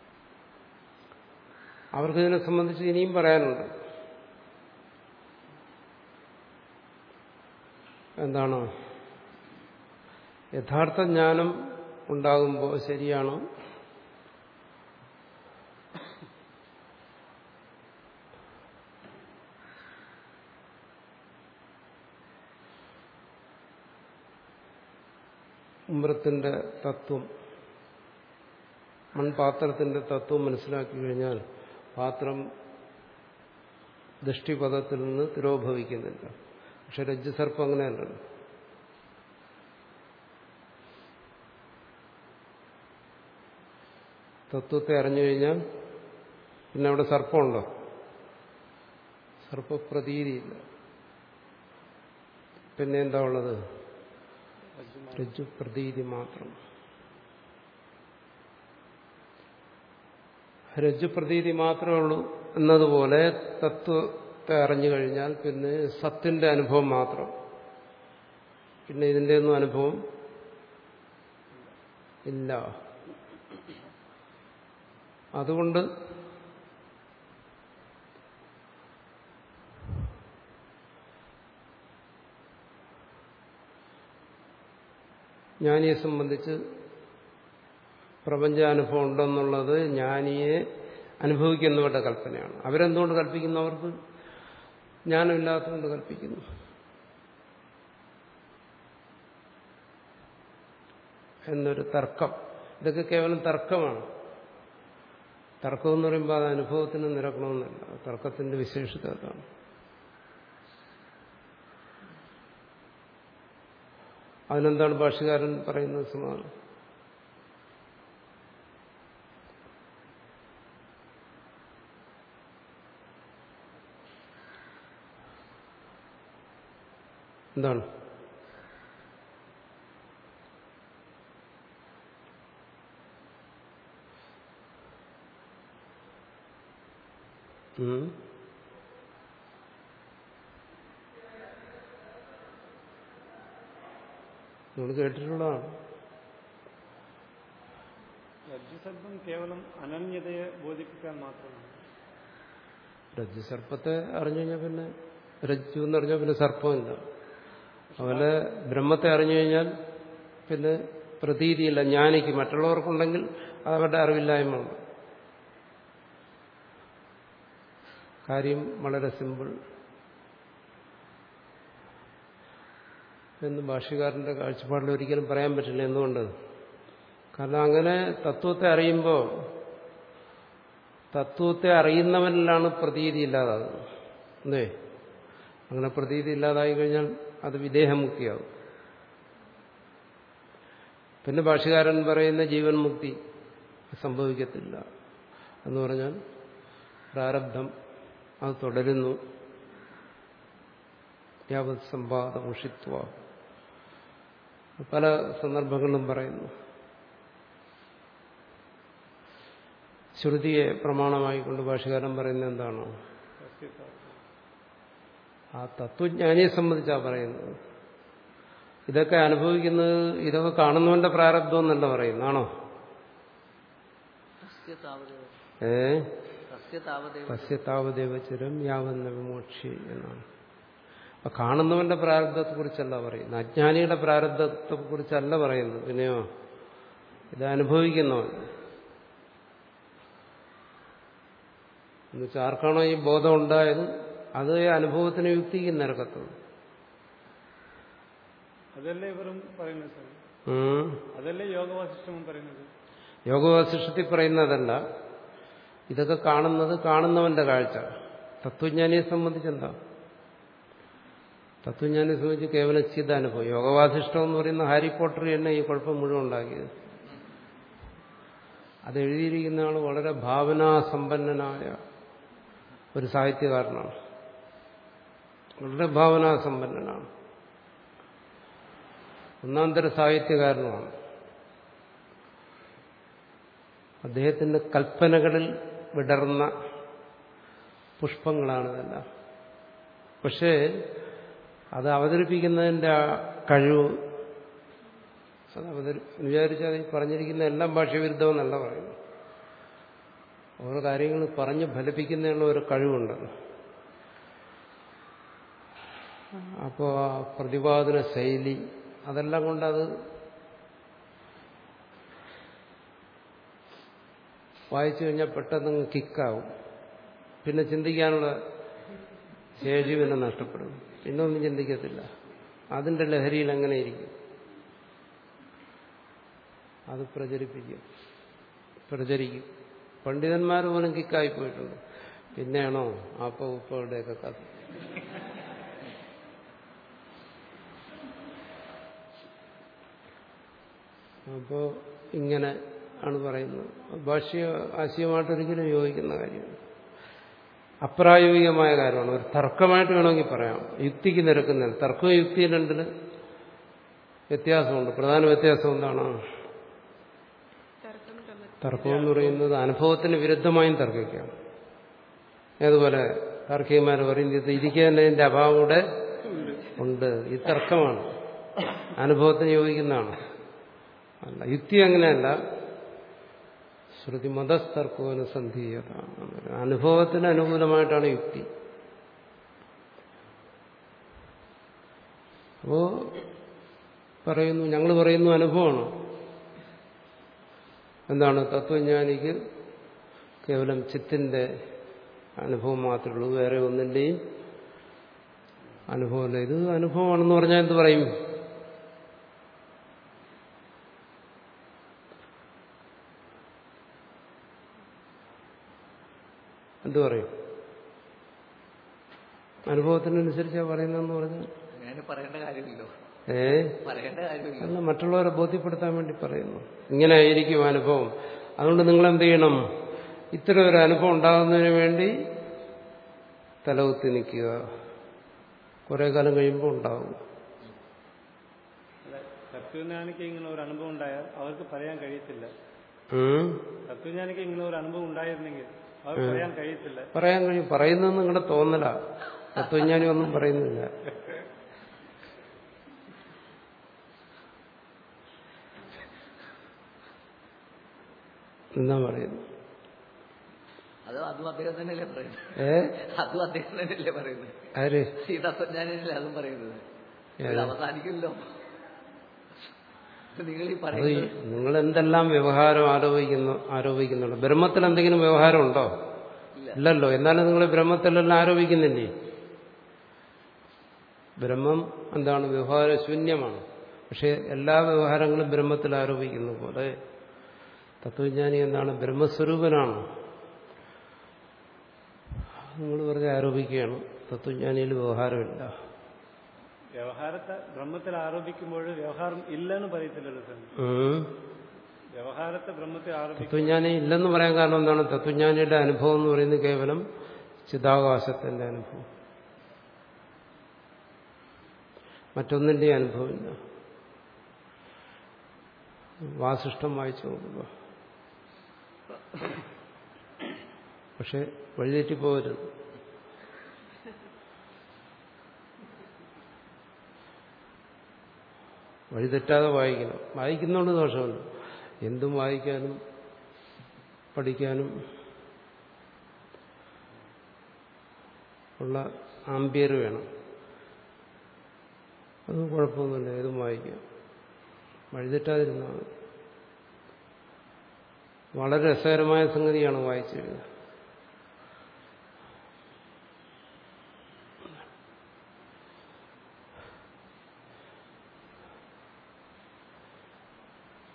അവർക്കിതിനെ സംബന്ധിച്ച് ഇനിയും പറയാനുണ്ട് എന്താണ് യഥാർത്ഥ ജ്ഞാനം ഉണ്ടാകുമ്പോൾ ശരിയാണ് ഉമ്രത്തിന്റെ തത്വം മൺപാത്രത്തിന്റെ തത്വം മനസ്സിലാക്കി കഴിഞ്ഞാൽ പാത്രം ദൃഷ്ടിപഥത്തിൽ നിന്ന് തിരോഭവിക്കുന്നില്ല പക്ഷെ രജ്ജുസർപ്പം അങ്ങനെയല്ലല്ലോ തത്വത്തെ അറിഞ്ഞു കഴിഞ്ഞാൽ പിന്നെ അവിടെ സർപ്പമുണ്ടോ സർപ്പപ്രതീതിയില്ല പിന്നെ എന്താ ഉള്ളത് രജ്ജു പ്രതീതി മാത്രം രജ്ജു പ്രതീതി മാത്രമേ ഉള്ളൂ എന്നതുപോലെ തത്വത്തെ അറിഞ്ഞു കഴിഞ്ഞാൽ പിന്നെ സത്തിന്റെ അനുഭവം മാത്രം പിന്നെ ഇതിന്റെ ഒന്നും അനുഭവം ഇല്ല അതുകൊണ്ട് ജ്ഞാനിയെ സംബന്ധിച്ച് പ്രപഞ്ചാനുഭവം ഉണ്ടെന്നുള്ളത് ജ്ഞാനിയെ അനുഭവിക്കുന്നവരുടെ കൽപ്പനയാണ് അവരെന്തുകൊണ്ട് കൽപ്പിക്കുന്നു അവർക്ക് ജ്ഞാനമില്ലാത്തതുകൊണ്ട് കൽപ്പിക്കുന്നു എന്നൊരു തർക്കം ഇതൊക്കെ കേവലം തർക്കമാണ് തർക്കം എന്ന് പറയുമ്പോൾ അത് അനുഭവത്തിന് നിരക്കണമെന്നല്ല തർക്കത്തിന്റെ വിശേഷത അതാണ് അതിനെന്താണ് ഭാഷകാരൻ പറയുന്നത് സമാധാനം എന്താണ് ഉം നമ്മൾ കേട്ടിട്ടുള്ളതാണ് രജ്ജുസർപ്പം കേവലം അനന്യതയെ ബോധിപ്പിക്കാൻ മാത്രമാണ് രജ്ജു സർപ്പത്തെ അറിഞ്ഞു കഴിഞ്ഞാൽ പിന്നെ രജ്ജു എന്ന് പറഞ്ഞാൽ പിന്നെ സർപ്പമില്ല അതുപോലെ ബ്രഹ്മത്തെ അറിഞ്ഞു കഴിഞ്ഞാൽ പിന്നെ പ്രതീതിയില്ല ജ്ഞാനിക്ക് മറ്റുള്ളവർക്കുണ്ടെങ്കിൽ അത് അവരുടെ അറിവില്ലായ്മ ഉണ്ട് കാര്യം വളരെ സിമ്പിൾ എന്ന് ഭാഷ്യകാരന്റെ കാഴ്ചപ്പാടിൽ ഒരിക്കലും പറയാൻ പറ്റില്ല എന്തുകൊണ്ട് കാരണം അങ്ങനെ തത്വത്തെ അറിയുമ്പോൾ തത്വത്തെ അറിയുന്നവനിലാണ് പ്രതീതി ഇല്ലാതാകുന്നത് അല്ലേ അങ്ങനെ പ്രതീതി ഇല്ലാതായി കഴിഞ്ഞാൽ അത് വിദേഹമുക്തിയാകും പിന്നെ ഭാഷകാരൻ പറയുന്ന ജീവൻ മുക്തി സംഭവിക്കത്തില്ല എന്ന് പറഞ്ഞാൽ പ്രാരബ്ധം അത് തുടരുന്നു യാവത് സമ്പാദ ഉഷിത്വ പല സന്ദർഭങ്ങളിലും പറയുന്നു ശ്രുതിയെ പ്രമാണമായിക്കൊണ്ട് ഭാഷകാരൻ പറയുന്നത് എന്താണോ ആ തത്വജ്ഞാനിയെ സംബന്ധിച്ചാ പറയുന്നത് ഇതൊക്കെ അനുഭവിക്കുന്നത് ഇതൊക്കെ കാണുന്നവന്റെ പ്രാരബ്ധം എന്നല്ല പറയുന്നതാണോ തസ്യ താവദേവ ഏ തസ്യ താവദേവ തസ്യ താവദേവ ചിരം യാവന്ന വിമോക്ഷി എന്നാണ് അപ്പൊ കാണുന്നവന്റെ പ്രാരബ്ധത്തെക്കുറിച്ചല്ല പറയുന്നത് അജ്ഞാനിയുടെ പ്രാരബ്ധത്തെക്കുറിച്ചല്ല പറയുന്നത് പിന്നെയോ ഇത് അനുഭവിക്കുന്നവൻ എന്നുവെച്ചാൽ ആർക്കാണോ ഈ ബോധം ഉണ്ടായത് അത് ഈ അനുഭവത്തിന് യുക്തിക്ക് നിരക്കത്തുള്ളൂ അതല്ലേ ഇവരും പറയുന്നത് സാർ ഉം. അതല്ലേ യോഗവാസിഷ്ടം പറയുന്നത് യോഗവാസിഷ്ടത്തിൽ പറയുന്നതല്ല ഇതൊക്കെ കാണുന്നത് കാണുന്നവന്റെ കാഴ്ച തത്വജ്ഞാനിയെ സംബന്ധിച്ചെന്താ തത്വജ്ഞാനിയെ സംബന്ധിച്ച് കേവലം ചിതാനുഭവം യോഗവാസിഷ്ടം എന്ന് പറയുന്ന ഹാരി പോട്ടർ തന്നെ ഈ കുഴപ്പം മുഴുവൻ ഉണ്ടാക്കിയത് അത് എഴുതിയിരിക്കുന്ന ആൾ വളരെ ഭാവനാസമ്പന്നനായ ഒരു സാഹിത്യകാരനാണ് വളരെ ഭാവനാസമ്പന്നനാണ് ഒന്നാം തര സാഹിത്യകാരനുമാണ് അദ്ദേഹത്തിന്റെ കൽപ്പനകളിൽ വിടർന്ന പുഷ്പങ്ങളാണിതെല്ലാം പക്ഷേ അത് അവതരിപ്പിക്കുന്നതിന്റെ ആ കഴിവ് അത് അവതരി വിചാരിച്ചാൽ ഈ പറഞ്ഞിരിക്കുന്ന എല്ലാം ഭാഷ്യവിരുദ്ധമെന്നല്ല പറയുന്നു ഓരോ കാര്യങ്ങൾ പറഞ്ഞ് ഫലിപ്പിക്കുന്നതിനുള്ള ഒരു കഴിവുണ്ടല്ലോ അപ്പോൾ ആ പ്രതിപാദന ശൈലി അതെല്ലാം കൊണ്ടത് വായിച്ചു കഴിഞ്ഞാൽ പെട്ടെന്ന് കിക്കാവും പിന്നെ ചിന്തിക്കാനുള്ള ശേഷി പിന്നെ നഷ്ടപ്പെടും പിന്നെ ഒന്നും ചിന്തിക്കത്തില്ല അതിന്റെ ലഹരിയിൽ അങ്ങനെ ഇരിക്കും അത് പ്രചരിപ്പിക്കും പ്രചരിക്കും പണ്ഡിതന്മാർ പോലും കിക്കായി പോയിട്ടുണ്ട് പിന്നെയാണോ ആപ്പ ഉപ്പയുടെയൊക്കെ കഥ അപ്പോ ഇങ്ങനെ ആണ് പറയുന്നത് ഭാഷ്യ ആശയമായിട്ടൊരിക്കലും യോജിക്കുന്ന കാര്യമാണ് അപ്രായോഗികമായ കാര്യമാണ് ഒരു തർക്കമായിട്ട് വേണമെങ്കിൽ പറയാം യുക്തിക്ക് നിരക്കുന്നില്ല തർക്കവും യുക്തിയും രണ്ടിന് വ്യത്യാസമുണ്ട് പ്രധാന വ്യത്യാസം എന്താണ് തർക്കം തമ്മിൽ തർക്കം എന്ന് പറയുന്നത് അനുഭവത്തിന് വിരുദ്ധമായും തർക്കിക്കാം ഏതുപോലെ താർക്കികന്മാർ പറയുന്നത് ഇത് ഇരിക്കുന്നതിന്റെ അഭാവം കൂടെ ഉണ്ട് ഈ തർക്കമാണ് അനുഭവത്തിന് യോജിക്കുന്നതാണ് അല്ല യുക്തി അങ്ങനെയല്ല ശ്രുതി മതസ്തർക്കോനുസന്ധീയത അനുഭവത്തിന് അനുകൂലമായിട്ടാണ് യുക്തി അപ്പോ പറയുന്നു ഞങ്ങൾ പറയുന്നു അനുഭവമാണ് എന്താണ് തത്വജ്ഞാനിക്ക് കേവലം ചിത്തിന്റെ അനുഭവം മാത്രമേ ഉള്ളൂ വേറെ ഒന്നിന്റെയും അനുഭവമില്ല ഇത് അനുഭവമാണെന്ന് പറഞ്ഞാൽ എന്ത് പറയും എന്തു പറയും അനുഭവത്തിനനുസരിച്ചാണ് പറയുന്നതെന്ന് പറഞ്ഞാൽ അങ്ങനെ പറയേണ്ട കാര്യമില്ലോ ഏ പറയേണ്ട കാര്യമില്ല അല്ല മറ്റുള്ളവരെ ബോധ്യപ്പെടുത്താൻ വേണ്ടി പറയുന്നു ഇങ്ങനെ ആയിരിക്കും അനുഭവം അതുകൊണ്ട് നിങ്ങൾ എന്ത് ചെയ്യണം ഇത്തരം ഒരു അനുഭവം ഉണ്ടാകുന്നതിന് വേണ്ടി തലകുത്തി നിൽക്കുക കുറെ കാലം കഴിയുമ്പോൾ ഉണ്ടാവും അല്ല, തത്വജ്ഞാനിക്ക് ഇങ്ങനെ ഒരു അനുഭവം ഉണ്ടായാൽ അവർക്ക് പറയാൻ കഴിയത്തില്ല ഉം. തത്വജ്ഞാനിക്ക് ഇങ്ങനെ ഒരു അനുഭവം ഉണ്ടായിരുന്നെങ്കിൽ അവർക്ക് പറയാൻ കഴിയത്തില്ല പറയാൻ കഴിയും പറയുന്നത് നിങ്ങളുടെ തോന്നല തത്വജ്ഞാനി ഒന്നും പറയുന്നില്ല എന്നാ പറയുന്നു അത് അതും അദ്ദേഹം തന്നെയല്ലേ പറയുന്നത് ഏ അതും അദ്ദേഹം തന്നെയല്ലേ പറയുന്നത് ആര് ഈ തത്വജ്ഞാനല്ലേ അതും പറയുന്നത് ഏത്? ഇത് അവസാനിക്കില്ലോ നിങ്ങൾ ഈ അത് പറയുന്നത് നിങ്ങൾ എന്തെല്ലാം വ്യവഹാരം ആരോപിക്കുന്നു ആരോപിക്കുന്നുണ്ട് ബ്രഹ്മത്തിൽ എന്തെങ്കിലും വ്യവഹാരം ഉണ്ടോ ഇല്ല. ഇല്ലല്ലോ എന്നാലും നിങ്ങൾ ബ്രഹ്മത്തിലെല്ലാം ആരോപിക്കുന്നില്ലേ ബ്രഹ്മം എന്താണ് വ്യവഹാര ശൂന്യമാണ് പക്ഷെ എല്ലാ വ്യവഹാരങ്ങളും ബ്രഹ്മത്തിൽ ആരോപിക്കുന്ന പോലെ തത്വജ്ഞാനി എന്താണ് ബ്രഹ്മസ്വരൂപനാണ് നിങ്ങൾ വെറുതെ ആരോപിക്കുകയാണ് തത്വജ്ഞാനിയിൽ വ്യവഹാരമില്ല വ്യവഹാരത്തെ ബ്രഹ്മത്തിൽ ആരോപിക്കുമ്പോൾ വ്യവഹാരം ഇല്ലെന്ന് പറയത്തില്ലല്ലോ സാർ ഉം. വ്യവഹാരത്തെ ബ്രഹ്മത്തിൽ ആരോപിക്കും തത്വജ്ഞാനി ഇല്ലെന്ന് പറയാൻ കാരണം എന്താണ് തത്വജ്ഞാനിയുടെ അനുഭവം എന്ന് പറയുന്നത് കേവലം ചിതാകാശത്തിന്റെ അനുഭവം മറ്റൊന്നിന്റെ അനുഭവമില്ല വാസിഷ്ടം വായിച്ചു നോക്കുക പക്ഷെ വഴിതെറ്റി പോകരുത് വഴിതെറ്റാതെ വായിക്കണം വായിക്കുന്നതുകൊണ്ട് ദോഷമുണ്ട് എന്തും വായിക്കാനും പഠിക്കാനും ഉള്ള ആംബിയർ വേണം അത് കുഴപ്പമൊന്നുമില്ല ഏതും വായിക്കാം വഴിതെറ്റാതിരുന്നാൽ മതി. വളരെ രസകരമായ സംഗതിയാണ് വായിച്ചു കഴിഞ്ഞാൽ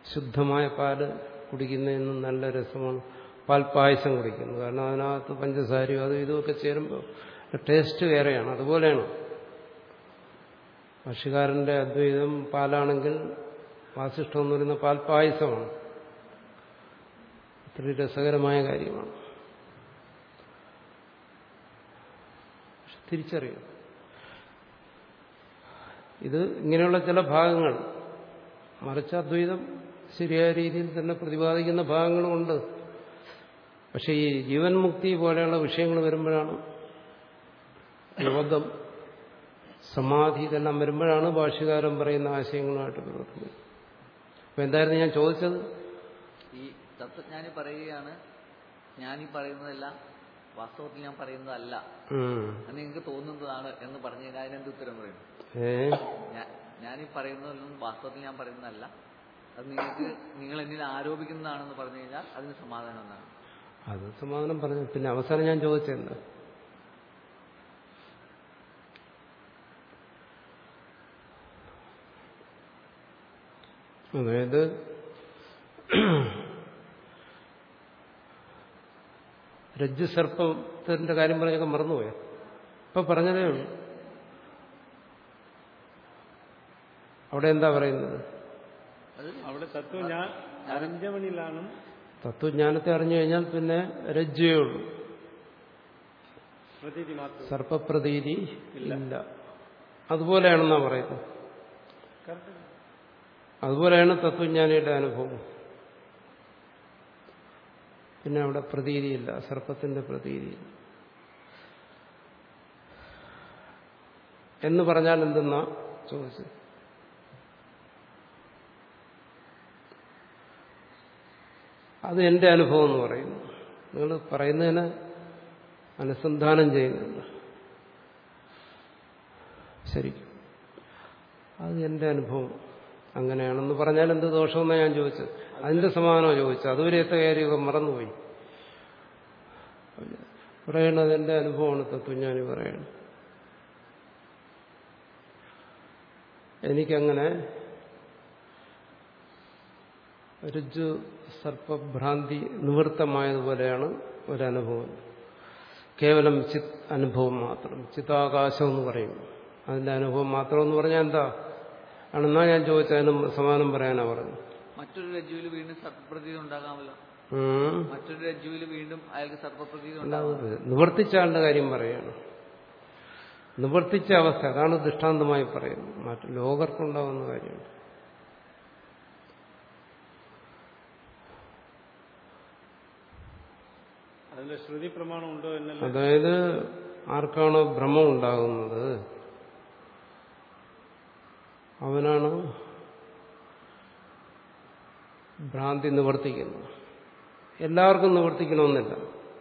ശുദ്ധമായ പാല് കുടിക്കുന്നതിന് നല്ല രസമാണ് പാൽപ്പായസം കുടിക്കുന്നത് കാരണം അതിനകത്ത് പഞ്ചസാരയും അതും ഇതുമൊക്കെ ചേരുമ്പോൾ ടേസ്റ്റ് വേറെയാണ് അതുപോലെയാണ് ഭക്ഷ്യക്കാരന്റെ അദ്വൈതം പാലാണെങ്കിൽ വാസിഷ്ടം എന്ന് പറയുന്ന പാൽപ്പായസമാണ് അത്ര രസകരമായ കാര്യമാണ് പക്ഷെ തിരിച്ചറിയണം ഇത് ഇങ്ങനെയുള്ള ചില ഭാഗങ്ങൾ മറിച്ച് അദ്വൈതം ശരിയായ രീതിയിൽ തന്നെ പ്രതിപാദിക്കുന്ന ഭാഗങ്ങളുമുണ്ട് പക്ഷെ ഈ ജീവൻ മുക്തി പോലെയുള്ള വിഷയങ്ങൾ വരുമ്പോഴാണ് യോഗം സമാധി ഇതെല്ലാം വരുമ്പോഴാണ് ഭാഷ്യകാരൻ പറയുന്ന ആശയങ്ങളുമായിട്ട് പ്രവർത്തിക്കുന്നത് അപ്പൊ എന്തായിരുന്നു ഞാൻ ചോദിച്ചത് ഈ തത്വജ്ഞാനി പറയുകയാണ് ഞാനീ പറയുന്നതല്ല വാസ്തവത്തിൽ ഞാൻ പറയുന്നതല്ല ഉം. എന്ന് നിങ്ങൾക്ക് തോന്നുന്നതാണ് എന്ന് പറഞ്ഞു കഴിഞ്ഞാൽ അതിനെന്ത് ഉത്തരം പറയും ഏ ഞാൻ- ഞാനീ പറയുന്നതൊന്നും വാസ്തവത്തിൽ ഞാൻ പറയുന്നതല്ല അത് നിങ്ങൾക്ക് നിങ്ങൾ എന്നിൽ ആരോപിക്കുന്നതാണെന്ന് പറഞ്ഞു കഴിഞ്ഞാൽ അതിന് സമാധാനം എന്നാണ് അത് സമാധാനം പറഞ്ഞു പിന്നെ അവസാനം ഞാൻ ചോദിച്ചെന്താ അതായത് രജ്ജു സർപ്പത്തിന്റെ കാര്യം പറഞ്ഞൊക്കെ മറന്നുപോയോ ഇപ്പൊ പറഞ്ഞതേ ഉള്ളൂ അവിടെ എന്താ പറയുന്നത് അവിടെ തത്വം ഞാൻ അറിഞ്ഞവനിലാണ് തത്വജ്ഞാനത്തെ അറിഞ്ഞു കഴിഞ്ഞാൽ പിന്നെ രജ്ജുവേ ഉള്ളൂ പ്രതീതി മാത്രം സർപ്പപ്രതീതി ഇല്ല അതുപോലെയാണെന്നാ പറയുന്നത് കറക്റ്റ് അതുപോലെയാണ് തത്വജ്ഞാനിയുടെ അനുഭവം പിന്നെ അവിടെ പ്രതീതിയില്ല സർപ്പത്തിന്റെ പ്രതീതിയില്ല എന്ന് പറഞ്ഞാൽ എന്തെന്നാ ചോദിച്ചത് അത് എന്റെ അനുഭവം എന്ന് പറയുന്നു നിങ്ങൾ പറയുന്നതിന് അനുസന്ധാനം ചെയ്യുന്നുണ്ട് ശരിക്കും അത് എന്റെ അനുഭവം അങ്ങനെയാണെന്ന് പറഞ്ഞാൽ എന്ത് ദോഷമെന്നാണ് ഞാൻ ചോദിച്ചത് അതിന്റെ സമാധാനമോ ചോദിച്ചത് അതുവരെയത്തെ കാര്യമൊക്കെ മറന്നുപോയി പറയണത് എന്റെ അനുഭവമാണ് തത്വജ്ഞാനി പറയണത് എനിക്കങ്ങനെ രുജു സർപ്പഭ്രാന്തി നിവൃത്തമായതുപോലെയാണ് ഒരനുഭവം കേവലം ചിത് അനുഭവം മാത്രം ചിത്താകാശം എന്ന് പറയും അതിന്റെ അനുഭവം മാത്രം എന്ന് പറഞ്ഞാൽ എന്താ ആണെന്നാ ഞാൻ ചോദിച്ചതിനും സമാനം പറയാനാ പറഞ്ഞു മറ്റൊരു രജ്ജുവിൽ വീണ്ടും സർപ്പപ്രതീതി ഉണ്ടാകാമല്ലോ ഉം. മറ്റൊരു രജ്ജുവിൽ വീണ്ടും അയാൾക്ക് സർപ്പപ്രതീതി ഉണ്ടാകാം ഉണ്ടാവുന്നത് നിവർത്തിച്ച ആളുടെ കാര്യം പറയാണ് നിവർത്തിച്ച അവസ്ഥ അതാണ് ദൃഷ്ടാന്തമായി പറയുന്നത് മറ്റു ലോകർക്കുണ്ടാവുന്ന കാര്യമാണ് അതിന്റെ ശ്രുതി പ്രമാണം ഉണ്ടോ എന്നല്ല അതായത് ആർക്കാണോ ഭ്രമം ഉണ്ടാകുന്നത് അവനാണ് ഭ്രാന്തി നിവർത്തിക്കുന്നത് എല്ലാവർക്കും നിവർത്തിക്കണമെന്നില്ല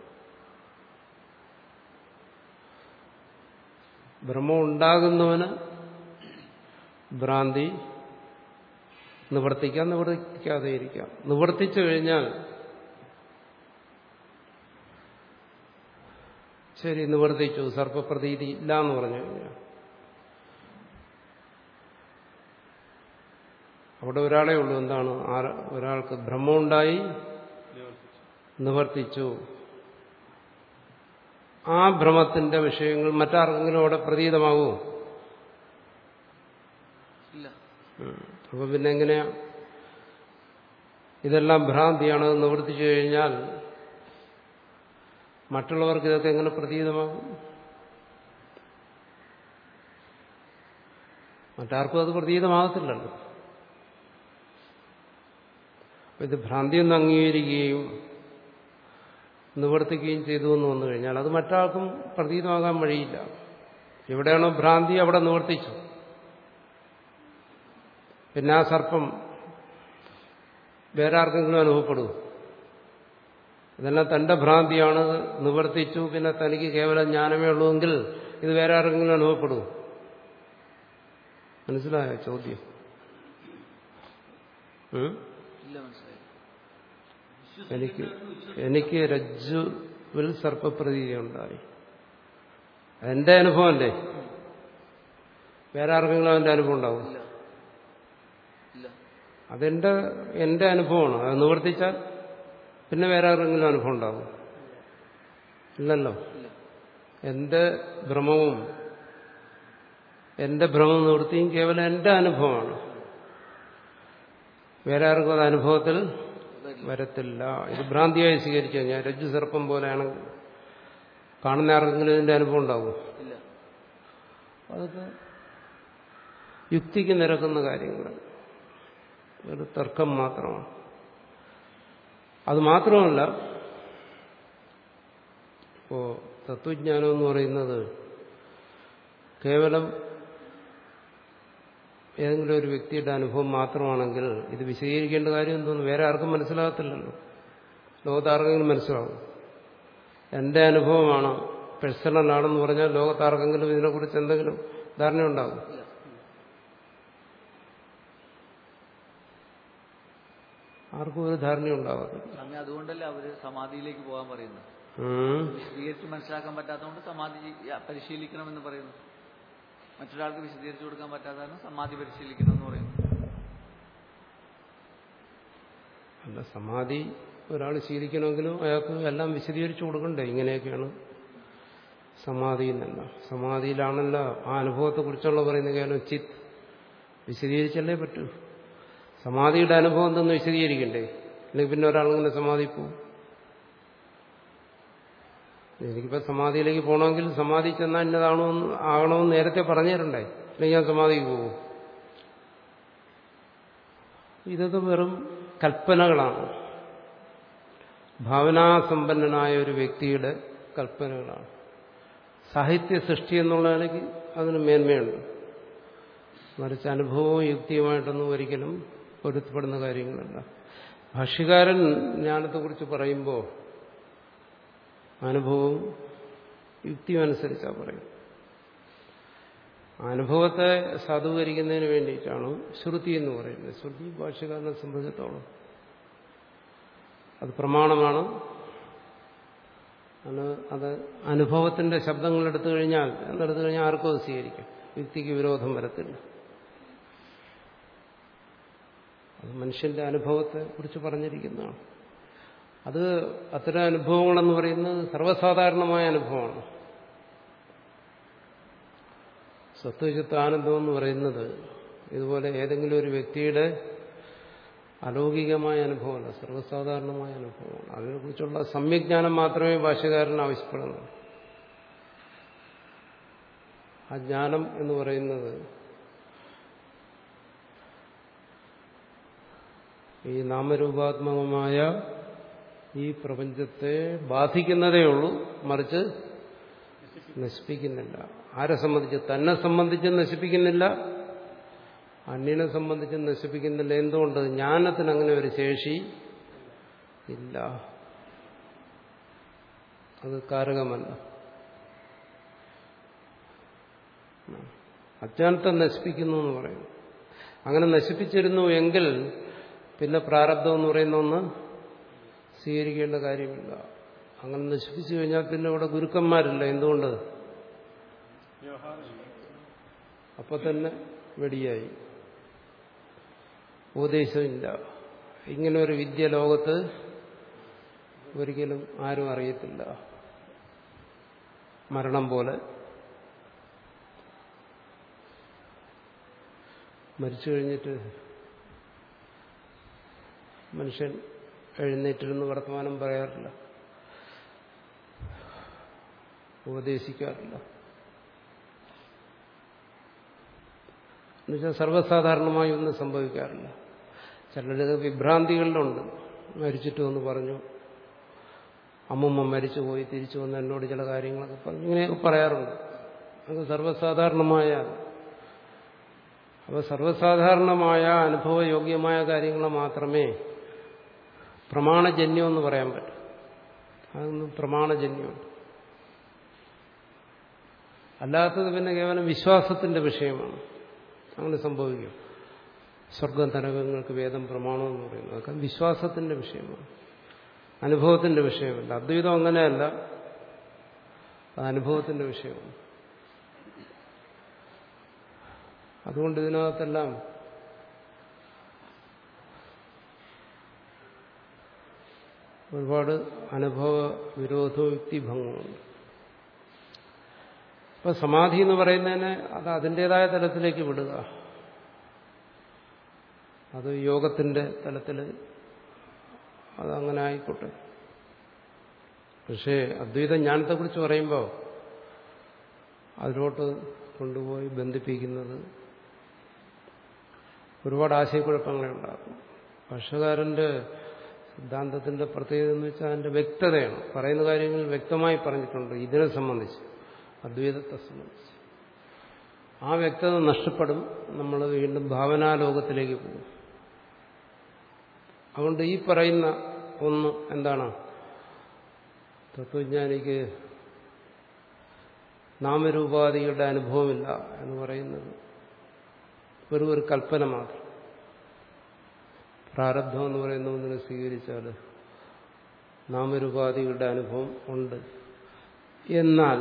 ഭ്രമം ഉണ്ടാകുന്നവന് ഭ്രാന്തി നിവർത്തിക്കാം നിവർത്തിക്കാതെ ഇരിക്കാം നിവർത്തിച്ചു കഴിഞ്ഞാൽ ശരി നിവർത്തിച്ചു സർപ്പപ്രതീതി ഇല്ല എന്ന് പറഞ്ഞു കഴിഞ്ഞാൽ അവിടെ ഒരാളെ ഉള്ളൂ എന്താണ് ആര- ഒരാൾക്ക് ഭ്രമമുണ്ടായി നിവർത്തിച്ചു ആ ഭ്രമത്തിന്റെ വിഷയങ്ങൾ മറ്റാർക്കെങ്കിലും അവിടെ പ്രതീതമാകുമോ ഇല്ല അപ്പൊ പിന്നെ എങ്ങനെയാ ഇതെല്ലാം ഭ്രാന്തിയാണ് അത് നിവർത്തിച്ചു കഴിഞ്ഞാൽ മറ്റുള്ളവർക്ക് ഇതൊക്കെ എങ്ങനെ പ്രതീതമാകും മറ്റാർക്കും അത് പ്രതീതമാകത്തില്ലല്ലോ അപ്പൊ ഇത് ഭ്രാന്തിയൊന്ന് അംഗീകരിക്കുകയും നിവർത്തിക്കുകയും ചെയ്തു എന്ന് വന്നു കഴിഞ്ഞാൽ അത് മറ്റാർക്കും പ്രതീതമാകാൻ വഴിയില്ല എവിടെയാണോ ഭ്രാന്തി അവിടെ നിവർത്തിച്ചു പിന്നെ ആ സർപ്പം വേറെ ആർക്കെങ്കിലും അനുഭവപ്പെടുമോ ഇതെല്ലാം തന്റെ ഭ്രാന്തിയാണ് നിവർത്തിച്ചു പിന്നെ തനിക്ക് കേവലം ജ്ഞാനമേ ഉള്ളൂവെങ്കിൽ ഇത് വേറെ ആർക്കെങ്കിലും അനുഭവപ്പെടുമോ മനസ്സിലായോ ചോദ്യം ഉം? ഇല്ല മനസ്സിലായി എനിക്ക് എനിക്ക് രജ്ജുവിൽ സർപ്പപ്രതീതി ഉണ്ടായി എന്റെ അനുഭവമല്ലേ വേറെ ആർക്കെങ്കിലും അവന്റെ അനുഭവം ഉണ്ടാവും ഇല്ല ഇല്ല അതെന്റെ എന്റെ അനുഭവമാണ് അത് നിവർത്തിച്ചാൽ പിന്നെ വേറെ ആരെങ്കിലും അനുഭവം ഉണ്ടാവും ഇല്ലല്ലോ എന്റെ ഭ്രമവും എന്റെ ഭ്രമം നിവൃത്തിയും കേവലം എന്റെ അനുഭവമാണ് വേറെ ആർക്കും അത് അനുഭവത്തിൽ വരത്തില്ല ഇത് ഭ്രാന്തിയായി സ്വീകരിച്ചു കഴിഞ്ഞാൽ രജ്ജു സർപ്പം പോലെയാണെങ്കിൽ കാണുന്ന ആർക്കെങ്കിലും ഇതിന്റെ അനുഭവം ഉണ്ടാവും ഇല്ല അതൊക്കെ യുക്തിക്ക് നിരക്കുന്ന കാര്യങ്ങളാണ് ഒരു തർക്കം മാത്രമാണ് അത് മാത്രമല്ല ഇപ്പോ തത്വജ്ഞാനം എന്ന് പറയുന്നത് കേവലം ഏതെങ്കിലും ഒരു വ്യക്തിയുടെ അനുഭവം മാത്രമാണെങ്കിൽ ഇത് വിശദീകരിക്കേണ്ട കാര്യം എന്തോന്നു വേറെ ആർക്കും മനസ്സിലാകത്തില്ലല്ലോ ലോകത്താർക്കെങ്കിലും മനസ്സിലാവും എന്റെ അനുഭവമാണ് പേഴ്സണൽ ആണെന്ന് പറഞ്ഞാൽ ലോകത്താർക്കെങ്കിലും ഇതിനെക്കുറിച്ച് എന്തെങ്കിലും ധാരണയുണ്ടാകും ആർക്കും ഒരു ധാരണയുണ്ടാകത്തില്ല സ്വാമി അതുകൊണ്ടല്ലേ അവര് സമാധിയിലേക്ക് പോകാൻ പറയുന്നത് ഉം. വിശദീകരിച്ച് മനസ്സിലാക്കാൻ പറ്റാത്തതുകൊണ്ട് സമാധി ചെയ്യ- പരിശീലിക്കണമെന്ന് പറയുന്നു മറ്റൊരാൾക്ക് വിശദീകരിച്ചു കൊടുക്കാൻ പറ്റാത്തതാണ് സമാധി പരിശീലിക്കണം എന്ന് പറയുന്നു അല്ല സമാധി ഒരാൾ ശീലിക്കണമെങ്കിലും അയാൾക്ക് എല്ലാം വിശദീകരിച്ചു കൊടുക്കണ്ടേ ഇങ്ങനെയൊക്കെയാണ് സമാധി എന്നല്ല സമാധിയിലാണല്ലോ ആ അനുഭവത്തെക്കുറിച്ചുള്ള പറയുന്ന കേവലം ചിത്ത് വിശദീകരിച്ചല്ലേ പറ്റൂ സമാധിയുടെ അനുഭവം എന്തെന്ന് വിശദീകരിക്കണ്ടേ അല്ലെങ്കിൽ പിന്നെ ഒരാളിങ്ങനെ സമാധി പോവും എനിക്കിപ്പോ സമാധിയിലേക്ക് പോകണമെങ്കിൽ സമാധി ചെന്നാൽ ഇന്നതാണോ എന്ന് ആകണമെന്ന് നേരത്തെ പറഞ്ഞു തരണ്ടേ അല്ലെങ്കിൽ ഞാൻ സമാധിക്ക് പോകും ഇതൊക്കെ വെറും കൽപ്പനകളാണ് ഭാവനാസമ്പന്നനായ ഒരു വ്യക്തിയുടെ കൽപ്പനകളാണ് സാഹിത്യ സൃഷ്ടി എന്നുള്ള നിലയ്ക്ക് അതിന് മേന്മയുണ്ട് മറിച്ച് അനുഭവവും യുക്തിയുമായിട്ടൊന്നും ഒരിക്കലും പൊരുത്തപ്പെടുന്ന കാര്യങ്ങളല്ല ഭാഷ്യകാരൻ ജ്ഞാനത്തെക്കുറിച്ച് പറയുമ്പോൾ അനുഭവവും യുക്തിയും അനുസരിച്ചാണ് പറയും അനുഭവത്തെ സാധൂകരിക്കുന്നതിന് വേണ്ടിയിട്ടാണ് ശ്രുതി എന്ന് പറയുന്നത് ശ്രുതി ഭാഷ്യകാരനെ സംബന്ധിച്ചിടത്തോളം അത് പ്രമാണമാണ് അത് അത് അനുഭവത്തിന്റെ ശബ്ദങ്ങൾ എടുത്തു കഴിഞ്ഞാൽ എന്നെടുത്തു കഴിഞ്ഞാൽ ആർക്കും അത് സ്വീകരിക്കാം യുക്തിക്ക് വിരോധം വരത്തില്ല അത് മനുഷ്യന്റെ അനുഭവത്തെ കുറിച്ച് പറഞ്ഞിരിക്കുന്നതാണ് അത് അത്തരം അനുഭവങ്ങളെന്ന് പറയുന്നത് സർവ്വസാധാരണമായ അനുഭവമാണ് സത്വചിത്ത ആനന്ദം എന്ന് പറയുന്നത് ഇതുപോലെ ഏതെങ്കിലും ഒരു വ്യക്തിയുടെ അലൗകികമായ അനുഭവമല്ല സർവ്വസാധാരണമായ അനുഭവമാണ് അതിനെക്കുറിച്ചുള്ള സമ്യജ്ഞാനം മാത്രമേ ഭാഷകാരൻ ആവശ്യപ്പെടുന്നു ആ ജ്ഞാനം എന്ന് പറയുന്നത് ഈ നാമരൂപാത്മകമായ ഈ പ്രപഞ്ചത്തെ ബാധിക്കുന്നതേ ഉള്ളൂ മറിച്ച് നശിപ്പിക്കുന്നില്ല ആരെ സംബന്ധിച്ച് തന്നെ സംബന്ധിച്ച് നശിപ്പിക്കുന്നില്ല അന്യനെ സംബന്ധിച്ച് നശിപ്പിക്കുന്നില്ല എന്തുകൊണ്ട് ജ്ഞാനത്തിന് അങ്ങനെ ഒരു ശേഷി ഇല്ല അത് കാരകമല്ല അജ്ഞാനത്തെ നശിപ്പിക്കുന്നു എന്ന് പറയും അങ്ങനെ നശിപ്പിച്ചിരുന്നു എങ്കിൽ പിന്നെ പ്രാരബ്ധം എന്ന് പറയുന്ന ഒന്ന് സ്വീകരിക്കേണ്ട കാര്യമില്ല അങ്ങനെ നശിപ്പിച്ചു കഴിഞ്ഞാൽ പിന്നെ ഇവിടെ ഗുരുക്കന്മാരില്ല എന്തുകൊണ്ട് അപ്പൊ തന്നെ വെടിയായി ഉപദേശമില്ല ഇങ്ങനെ ഒരു വിദ്യ ലോകത്ത് ഒരിക്കലും ആരും അറിയത്തില്ല മരണം പോലെ മരിച്ചു കഴിഞ്ഞിട്ട് മനുഷ്യൻ എഴുന്നേറ്റിരുന്ന് വർത്തമാനം പറയാറില്ല ഉപദേശിക്കാറില്ല എന്നുവെച്ചാൽ സർവ്വസാധാരണമായി ഒന്നും സംഭവിക്കാറില്ല ചിലരത് വിഭ്രാന്തികളിലുണ്ട് മരിച്ചിട്ട് എന്ന് പറഞ്ഞു അമ്മുമ്മ മരിച്ചുപോയി തിരിച്ചു വന്ന് എന്നോട് ചില കാര്യങ്ങളൊക്കെ പറഞ്ഞു ഇങ്ങനെയൊക്കെ പറയാറുണ്ട് അത് സർവ്വസാധാരണമായ അപ്പോൾ സർവ്വസാധാരണമായ അനുഭവയോഗ്യമായ കാര്യങ്ങൾ മാത്രമേ പ്രമാണജന്യം എന്ന് പറയാൻ പറ്റും അതൊന്നും പ്രമാണജന്യമുണ്ട് അല്ലാത്തത് പിന്നെ കേവലം വിശ്വാസത്തിന്റെ വിഷയമാണ് അങ്ങനെ സംഭവിക്കും സ്വർഗം തരകങ്ങൾക്ക് വേദം പ്രമാണം എന്ന് പറയുന്നത് അതൊക്കെ വിശ്വാസത്തിന്റെ വിഷയമാണ് അനുഭവത്തിന്റെ വിഷയമല്ല അദ്വൈതം അങ്ങനെയല്ല അത് അനുഭവത്തിന്റെ വിഷയമാണ് അതുകൊണ്ട് ഇതിനകത്തെല്ലാം ഒരുപാട് അനുഭവ വിരോധ യുക്തിഭംഗമുണ്ട് ഇപ്പൊ സമാധി എന്ന് പറയുന്നതിനെ അത് അതിൻ്റെതായ തലത്തിലേക്ക് വിടുക അത് യോഗത്തിന്റെ തലത്തിൽ അതങ്ങനെ ആയിക്കോട്ടെ പക്ഷേ അദ്വൈത ജ്ഞാനത്തെക്കുറിച്ച് പറയുമ്പോൾ അതിലോട്ട് കൊണ്ടുപോയി ബന്ധിപ്പിക്കുന്നത് ഒരുപാട് ആശയക്കുഴപ്പങ്ങളെ ഉണ്ടാക്കും ഭാഷകാരന്റെ സിദ്ധാന്തത്തിന്റെ പ്രത്യേകത എന്ന് വെച്ചാൽ അതിന്റെ വ്യക്തതയാണ് പറയുന്ന കാര്യങ്ങൾ വ്യക്തമായി പറഞ്ഞിട്ടുണ്ട് ഇതിനെ സംബന്ധിച്ച് അദ്വൈതത്തെ സംബന്ധിച്ച് ആ വ്യക്തത നഷ്ടപ്പെടും നമ്മൾ വീണ്ടും ഭാവനാലോകത്തിലേക്ക് പോകും അതുകൊണ്ട് ഈ പറയുന്ന ഒന്ന് എന്താണ് തത്വജ്ഞാനിക്ക് നാമരൂപാധികളുടെ അനുഭവമില്ല എന്ന് പറയുന്നത് വെറും ഒരു കൽപ്പന മാത്രം പ്രാരബ്ധം എന്ന് പറയുന്ന ഒന്നിനെ സ്വീകരിച്ചാൽ നാമരൂപാധികളുടെ അനുഭവം ഉണ്ട് എന്നാൽ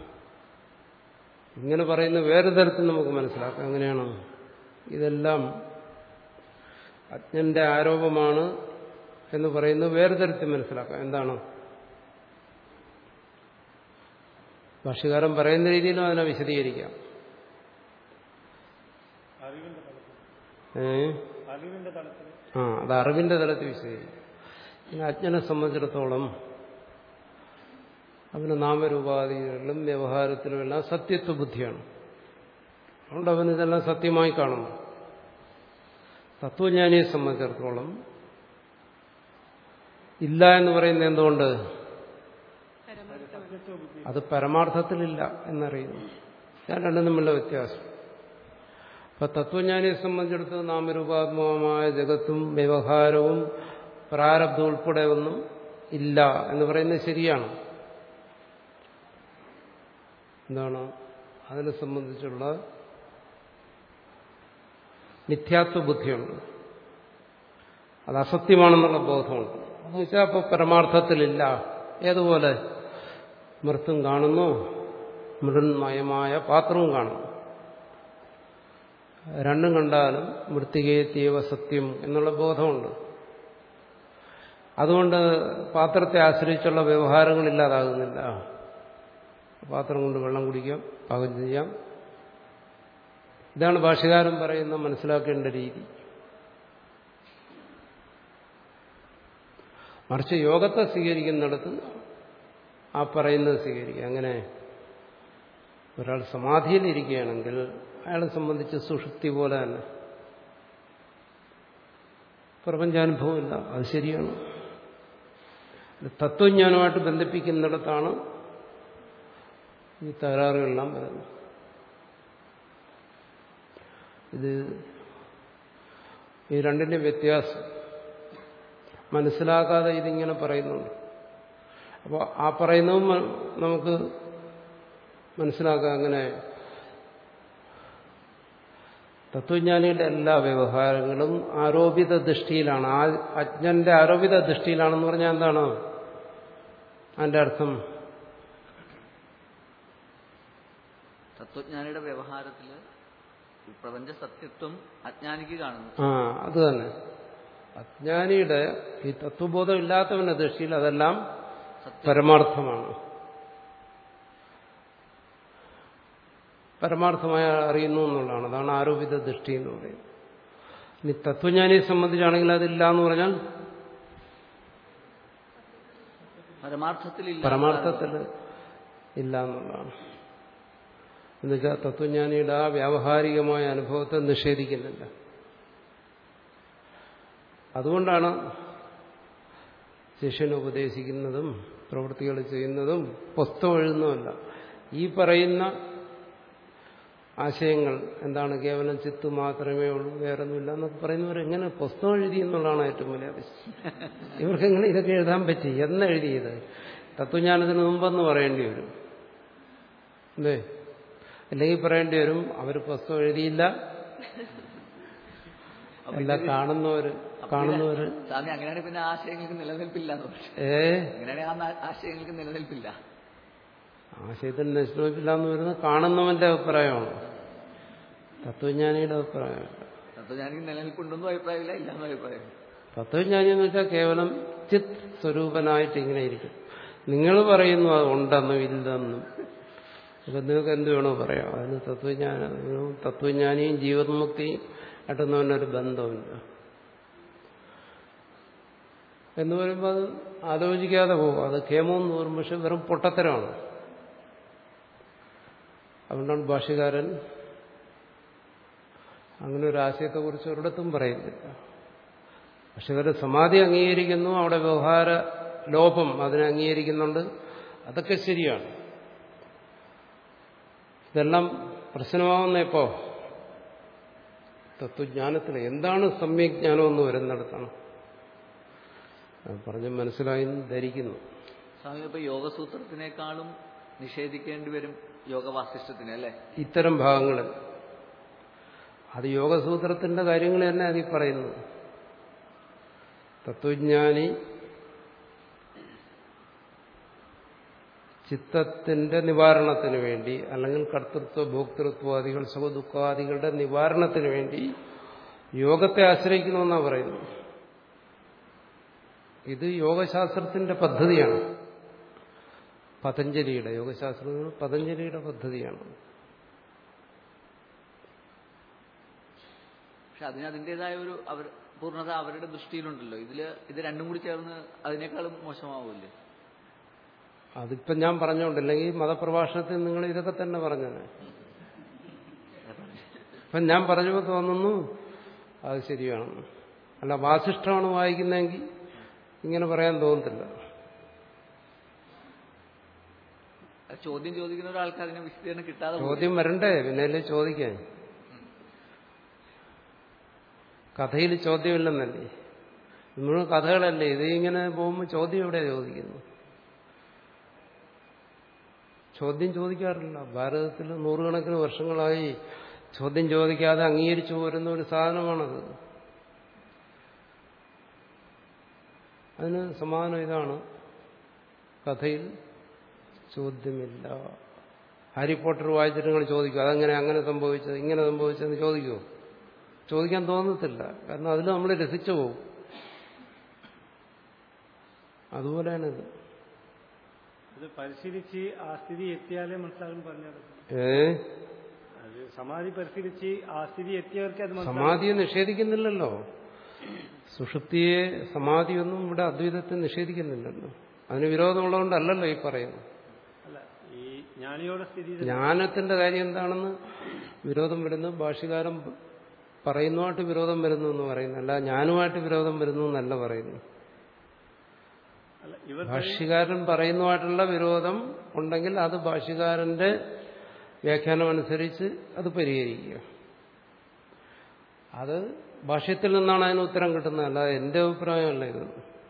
ഇങ്ങനെ പറയുന്ന വേറെ തരത്തിൽ നമുക്ക് മനസ്സിലാക്കാം എങ്ങനെയാണ് ഇതെല്ലാം അജ്ഞന്റെ ആരോപമാണ് എന്ന് പറയുന്നത് വേറെ തരത്തിൽ മനസ്സിലാക്കാം എന്താണ് ഭാഷകാരൻ പറയുന്ന രീതിയിലും അതിനെ വിശദീകരിക്കാം അറിവിന്റെ തലത്തിൽ ഏ അറിവിന്റെ തലത്തിൽ ആ അത് അറിവിന്റെ തലത്തിൽ വിശദീകരിക്കും പിന്നെ അജ്ഞനെ സംബന്ധിച്ചിടത്തോളം അവന് നാമരൂപാധികളിലും വ്യവഹാരത്തിലും എല്ലാം സത്യത്വ ബുദ്ധിയാണ് അതുകൊണ്ട് അവൻ ഇതെല്ലാം സത്യമായി കാണുന്നു തത്വജ്ഞാനിയെ സംബന്ധിച്ചിടത്തോളം ഇല്ല എന്ന് പറയുന്നത് എന്തുകൊണ്ട് അത് പരമാർത്ഥത്തിലില്ല എന്നറിയുന്നു ഞാൻ രണ്ടും തമ്മിലുള്ള വ്യത്യാസം അപ്പൊ തത്വജ്ഞാനിയെ സംബന്ധിച്ചിടത്തോളം നാമരൂപാത്മകമായ ജഗത്തും വ്യവഹാരവും പ്രാരബ്ധം ഉൾപ്പെടെ ഒന്നും ഇല്ല എന്ന് പറയുന്നത് ശരിയാണ് എന്താണ് അതിനെ സംബന്ധിച്ചുള്ള മിഥ്യാത്വ ബുദ്ധിയുണ്ട് അത് അസത്യമാണെന്നുള്ള ബോധമുണ്ട് എന്ന് വെച്ചാൽ അപ്പോൾ പരമാർത്ഥത്തിലില്ല ഏതുപോലെ മൃത്തും കാണുന്നു മൃന്മയമായ പാത്രവും കാണുന്നു രണ്ടും കണ്ടാലും മൃത്തികേത്യവ സത്യം എന്നുള്ള ബോധമുണ്ട് അതുകൊണ്ട് പാത്രത്തെ ആശ്രയിച്ചുള്ള വ്യവഹാരങ്ങൾ ഇല്ലാതാകുന്നില്ല പാത്രം കൊണ്ട് വെള്ളം കുടിക്കാം പാകം ചെയ്യാം ഇതാണ് ഭാഷകാരൻ പറയുന്ന മനസ്സിലാക്കേണ്ട രീതി മറിച്ച് യോഗത്തെ സ്വീകരിക്കുന്നിടത്ത് ആ പറയുന്നത് സ്വീകരിക്കുക അങ്ങനെ ഒരാൾ സമാധിയിലിരിക്കുകയാണെങ്കിൽ അയാളെ സംബന്ധിച്ച് സുഷുപ്തി പോലെ തന്നെ പ്രപഞ്ചാനുഭവമില്ല അത് ശരിയാണ് തത്വജ്ഞാനമായിട്ട് ബന്ധിപ്പിക്കുന്നിടത്താണ് ഈ തകരാറുകളെല്ലാം വരുന്നത് ഇത് ഈ രണ്ടിന്റെ വ്യത്യാസം മനസ്സിലാക്കാതെ ഇതിങ്ങനെ പറയുന്നുണ്ട് അപ്പോൾ ആ പറയുന്നതും നമുക്ക് മനസ്സിലാക്കാം അങ്ങനെ തത്വജ്ഞാനിയുടെ എല്ലാ വ്യവഹാരങ്ങളും ആരോപിത ദൃഷ്ടിയിലാണ് ആ അജ്ഞന്റെ ആരോപിത ദൃഷ്ടിയിലാണെന്ന് പറഞ്ഞാൽ എന്താണ് അതിന്റെ അർത്ഥം തത്വജ്ഞാനിയുടെ വ്യവഹാരത്തില് ഈ പ്രപഞ്ച സത്യത്വം അജ്ഞാനിക്ക് കാണുന്നു ആ അത് തന്നെ അജ്ഞാനിയുടെ ഈ തത്വബോധം ഇല്ലാത്തവന്റെ ദൃഷ്ടിയിൽ അതെല്ലാം പരമാർത്ഥമാണ് പരമാർത്ഥമായി അറിയുന്നു എന്നുള്ളതാണ് അതാണ് ആരോപിത ദൃഷ്ടി എന്ന് പറയുന്നത് ഇനി തത്വജ്ഞാനിയെ സംബന്ധിച്ചാണെങ്കിൽ അതില്ല എന്ന് പറഞ്ഞാൽ പരമാർത്ഥത്തിലില്ല പരമാർത്ഥത്തിൽ ഇല്ല എന്നുള്ളതാണ് എന്നുവെച്ചാൽ തത്വജ്ഞാനിയുടെ ആ വ്യാവഹാരികമായ അനുഭവത്തെ നിഷേധിക്കുന്നില്ല അതുകൊണ്ടാണ് ശിഷ്യന് ഉപദേശിക്കുന്നതും പ്രവൃത്തികൾ ചെയ്യുന്നതും പുസ്തകം എഴുതുന്നതുമല്ല ഈ പറയുന്ന ആശയങ്ങൾ എന്താണ് കേവലം ചിത്ത് മാത്രമേ ഉള്ളൂ വേറൊന്നുമില്ല എന്നൊക്കെ പറയുന്നവർ എങ്ങനെ പുസ്തകം എഴുതി എന്നുള്ളതാണ് ഏറ്റവും വലിയ അതിശയം ഇവർക്ക് എങ്ങനെ ഇതൊക്കെ എഴുതാൻ പറ്റി എന്നെഴുതിയത് തത്വജ്ഞാനത്തിന് മുമ്പെന്ന് പറയേണ്ടി വരും അല്ലേ അല്ലെങ്കിൽ പറയേണ്ടി വരും അവർ പുസ്തകം എഴുതിയില്ല അല്ല കാണുന്നവര് കാണുന്നവര് സ്വാമി അങ്ങനെയാണെങ്കിൽ പിന്നെ ആശയങ്ങൾക്ക് നിലനിൽപ്പില്ല എന്ന് പറഞ്ഞു ഏ അങ്ങനെയാണെങ്കിൽ ആ ആശയങ്ങൾക്ക് നിലനിൽപ്പില്ല ആശയത്തിന് നിശ്ചയിപ്പില്ല എന്ന് വരുന്നത് കാണുന്നവന്റെ അഭിപ്രായമാണ് തത്വജ്ഞാനിയുടെ അഭിപ്രായമാണ് തത്വജ്ഞാനിക്ക് നിലനിൽപ്പുണ്ടെന്നും അഭിപ്രായമില്ല ഇല്ലാന്നും അഭിപ്രായമില്ല തത്വജ്ഞാനി എന്ന് വെച്ചാൽ കേവലം ചിത് സ്വരൂപനായിട്ട് ഇങ്ങനെ ഇരിക്കും നിങ്ങൾ പറയുന്നു അത് ഉണ്ടെന്നും ഇല്ലെന്നും അപ്പൊ നിങ്ങൾക്ക് എന്ത് വേണോ പറയാം അതിന് തത്വജ്ഞാനം തത്വജ്ഞാനിയും ജീവന്മുക്തിയും ആയിട്ടൊന്നും അവനൊരു ബന്ധമില്ല എന്ന് പറയുമ്പോൾ അത് ആലോചിക്കാതെ പോകും അത് കേമോന്ന് പറയും പക്ഷെ വെറും പൊട്ടത്തരമാണ് അതുകൊണ്ടാണ് ഭാഷ്യകാരൻ അങ്ങനെ ഒരു ആശയത്തെക്കുറിച്ച് ഒരിടത്തും പറയുന്നില്ല പക്ഷെ ഇവരുടെ സമാധി അംഗീകരിക്കുന്നു അവിടെ വ്യവഹാര ലോപം അതിനെ അംഗീകരിക്കുന്നുണ്ട് അതൊക്കെ ശരിയാണ് ഇതെല്ലാം പ്രശ്നമാവുന്ന എപ്പോ തത്വജ്ഞാനത്തിൽ എന്താണ് സമ്യജ്ഞാനം എന്ന് വരുന്നിടത്താണ് അത് പറഞ്ഞ് മനസ്സിലായി എന്ന് ധരിക്കുന്നു സ്വാമി ഇപ്പൊ യോഗസൂത്രത്തിനേക്കാളും നിഷേധിക്കേണ്ടി വരും യോഗവാസിഷ്ടത്തിന് അല്ലേ ഇത്തരം ഭാഗങ്ങളിൽ അത് യോഗസൂത്രത്തിന്റെ കാര്യങ്ങൾ തന്നെ അതിൽ പറയുന്നു തത്വജ്ഞാനി ചിത്തത്തിന്റെ നിവാരണത്തിന് വേണ്ടി അല്ലെങ്കിൽ കർത്തൃത്വ ഭോക്തൃത്വാദികൾ സുഖദുഃഖാദികളുടെ നിവാരണത്തിന് വേണ്ടി യോഗത്തെ ആശ്രയിക്കണമെന്നാണ് പറയുന്നത് ഇത് യോഗശാസ്ത്രത്തിന്റെ പദ്ധതിയാണ് പതഞ്ജലിയുടെ യോഗശാസ്ത്രം പതഞ്ജലിയുടെ പദ്ധതിയാണ് പക്ഷെ അതിന് അതിൻ്റെതായ ഒരു അവർ പൂർണ്ണത അവരുടെ ദൃഷ്ടിയിലുണ്ടല്ലോ ഇതില് ഇത് രണ്ടും കൂടി ചേർന്ന് അതിനേക്കാളും മോശമാവില്ലേ അതിപ്പം ഞാൻ പറഞ്ഞോണ്ടില്ലെങ്കിൽ മതപ്രഭാഷണത്തിൽ നിങ്ങൾ ഇതൊക്കെ തന്നെ പറഞ്ഞത് ഇപ്പം ഞാൻ പറഞ്ഞപ്പോൾ തോന്നുന്നു അത് ശരിയാണെന്ന് അല്ല വാസിഷ്ടമാണ് വായിക്കുന്നതെങ്കിൽ ഇങ്ങനെ പറയാൻ തോന്നത്തില്ല അത് ചോദ്യം ചോദിക്കുന്ന ഒരാൾക്ക് അതിന് വിശദീകരണം കിട്ടാതെ പോകും. ചോദ്യം വരണ്ടേ പിന്നല്ലേ ചോദിക്കാൻ കഥയിൽ ചോദ്യമില്ലെന്നല്ലേ നമ്മൾ കഥകളല്ലേ ഇത് ഇങ്ങനെ പോകുമ്പോൾ ചോദ്യം എവിടെ ചോദിക്കുന്നു ചോദ്യം ചോദിക്കാറില്ല ഭാരതത്തിൽ നൂറുകണക്കിന് വർഷങ്ങളായി ചോദ്യം ചോദിക്കാതെ അംഗീകരിച്ചു പോരുന്ന ഒരു സാധനമാണത് അതിന് സമാധാനം ഇതാണ് കഥയിൽ ചോദ്യമില്ല ഹാരി പോട്ടർ വായിച്ചിട്ട് നിങ്ങൾ ചോദിക്കും അതെങ്ങനെ അങ്ങനെ സംഭവിച്ചത് ഇങ്ങനെ സംഭവിച്ചതെന്ന് ചോദിക്കുമോ ചോദിക്കാൻ തോന്നത്തില്ല കാരണം അതിൽ നമ്മൾ രസിച്ചു പോകും അതുപോലെയാണിത് അത് പരിശീലിച്ച് ആ സ്ഥിതി എത്തിയാലേ മനസ്സിലാകും പറഞ്ഞത് ഏ അത് സമാധി പരിശീലിച്ച് ആ സ്ഥിതി എത്തിയവർക്ക് അത് മനസ്സിലാകും സമാധിയെ നിഷേധിക്കുന്നില്ലല്ലോ സുഷുപ്തിയെ സമാധിയൊന്നും ഇവിടെ അദ്വൈതത്തെ നിഷേധിക്കുന്നില്ലല്ലോ അതിന് വിരോധമുള്ളതുകൊണ്ടല്ലല്ലോ ഈ പറയുന്നത് അല്ല ഈ ജ്ഞാനിയോടെ സ്ഥിതി ഇത് ജ്ഞാനത്തിന്റെ കാര്യം എന്താണെന്ന് വിരോധം വരുന്നു ഭാഷ്യകാരൻ പറയുന്നതുമായിട്ട് വിരോധം വരുന്നു എന്ന് പറയുന്നു അല്ല ഞാനുമായിട്ട് വിരോധം വരുന്നു എന്നല്ല പറയുന്നു അല്ല ഇവർ ഭാഷ്യകാരൻ പറയുന്നതുമായിട്ടുള്ള വിരോധം ഉണ്ടെങ്കിൽ അത് ഭാഷ്യകാരന്റെ വ്യാഖ്യാനം അനുസരിച്ച് അത് പരിഹരിക്കുക അത് ഭാഷ്യത്തിൽ നിന്നാണ് അതിന് ഉത്തരം കിട്ടുന്നത് അല്ലാതെ എന്റെ അഭിപ്രായമല്ല ഇത്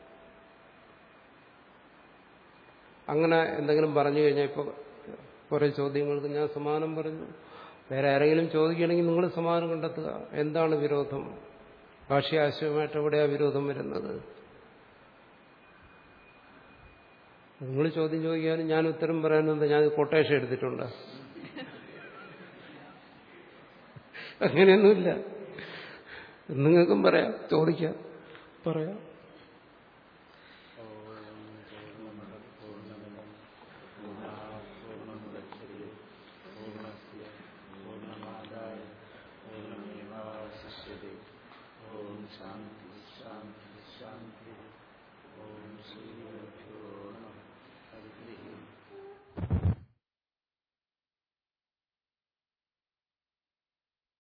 അങ്ങനെ എന്തെങ്കിലും പറഞ്ഞു കഴിഞ്ഞാൽ ഇപ്പോൾ കുറേ ചോദ്യങ്ങൾക്ക് ഞാൻ സമാനം പറഞ്ഞു വേറെ ആരെങ്കിലും ചോദിക്കുകയാണെങ്കിൽ നിങ്ങൾ സമാനം കണ്ടെത്തുക എന്താണ് വിരോധം ഭാഷ്യാശയമായിട്ട് എവിടെയാണ് വിരോധം വരുന്നത് നിങ്ങൾ ചോദ്യം ചോദിക്കാനും ഞാൻ ഉത്തരം പറയാനും ഞാൻ കൊട്ടേഷൻ എടുത്തിട്ടുണ്ട് അങ്ങനെയൊന്നുമില്ല നിങ്ങൾക്കും പറയാം ചോദിക്കാം പറയാം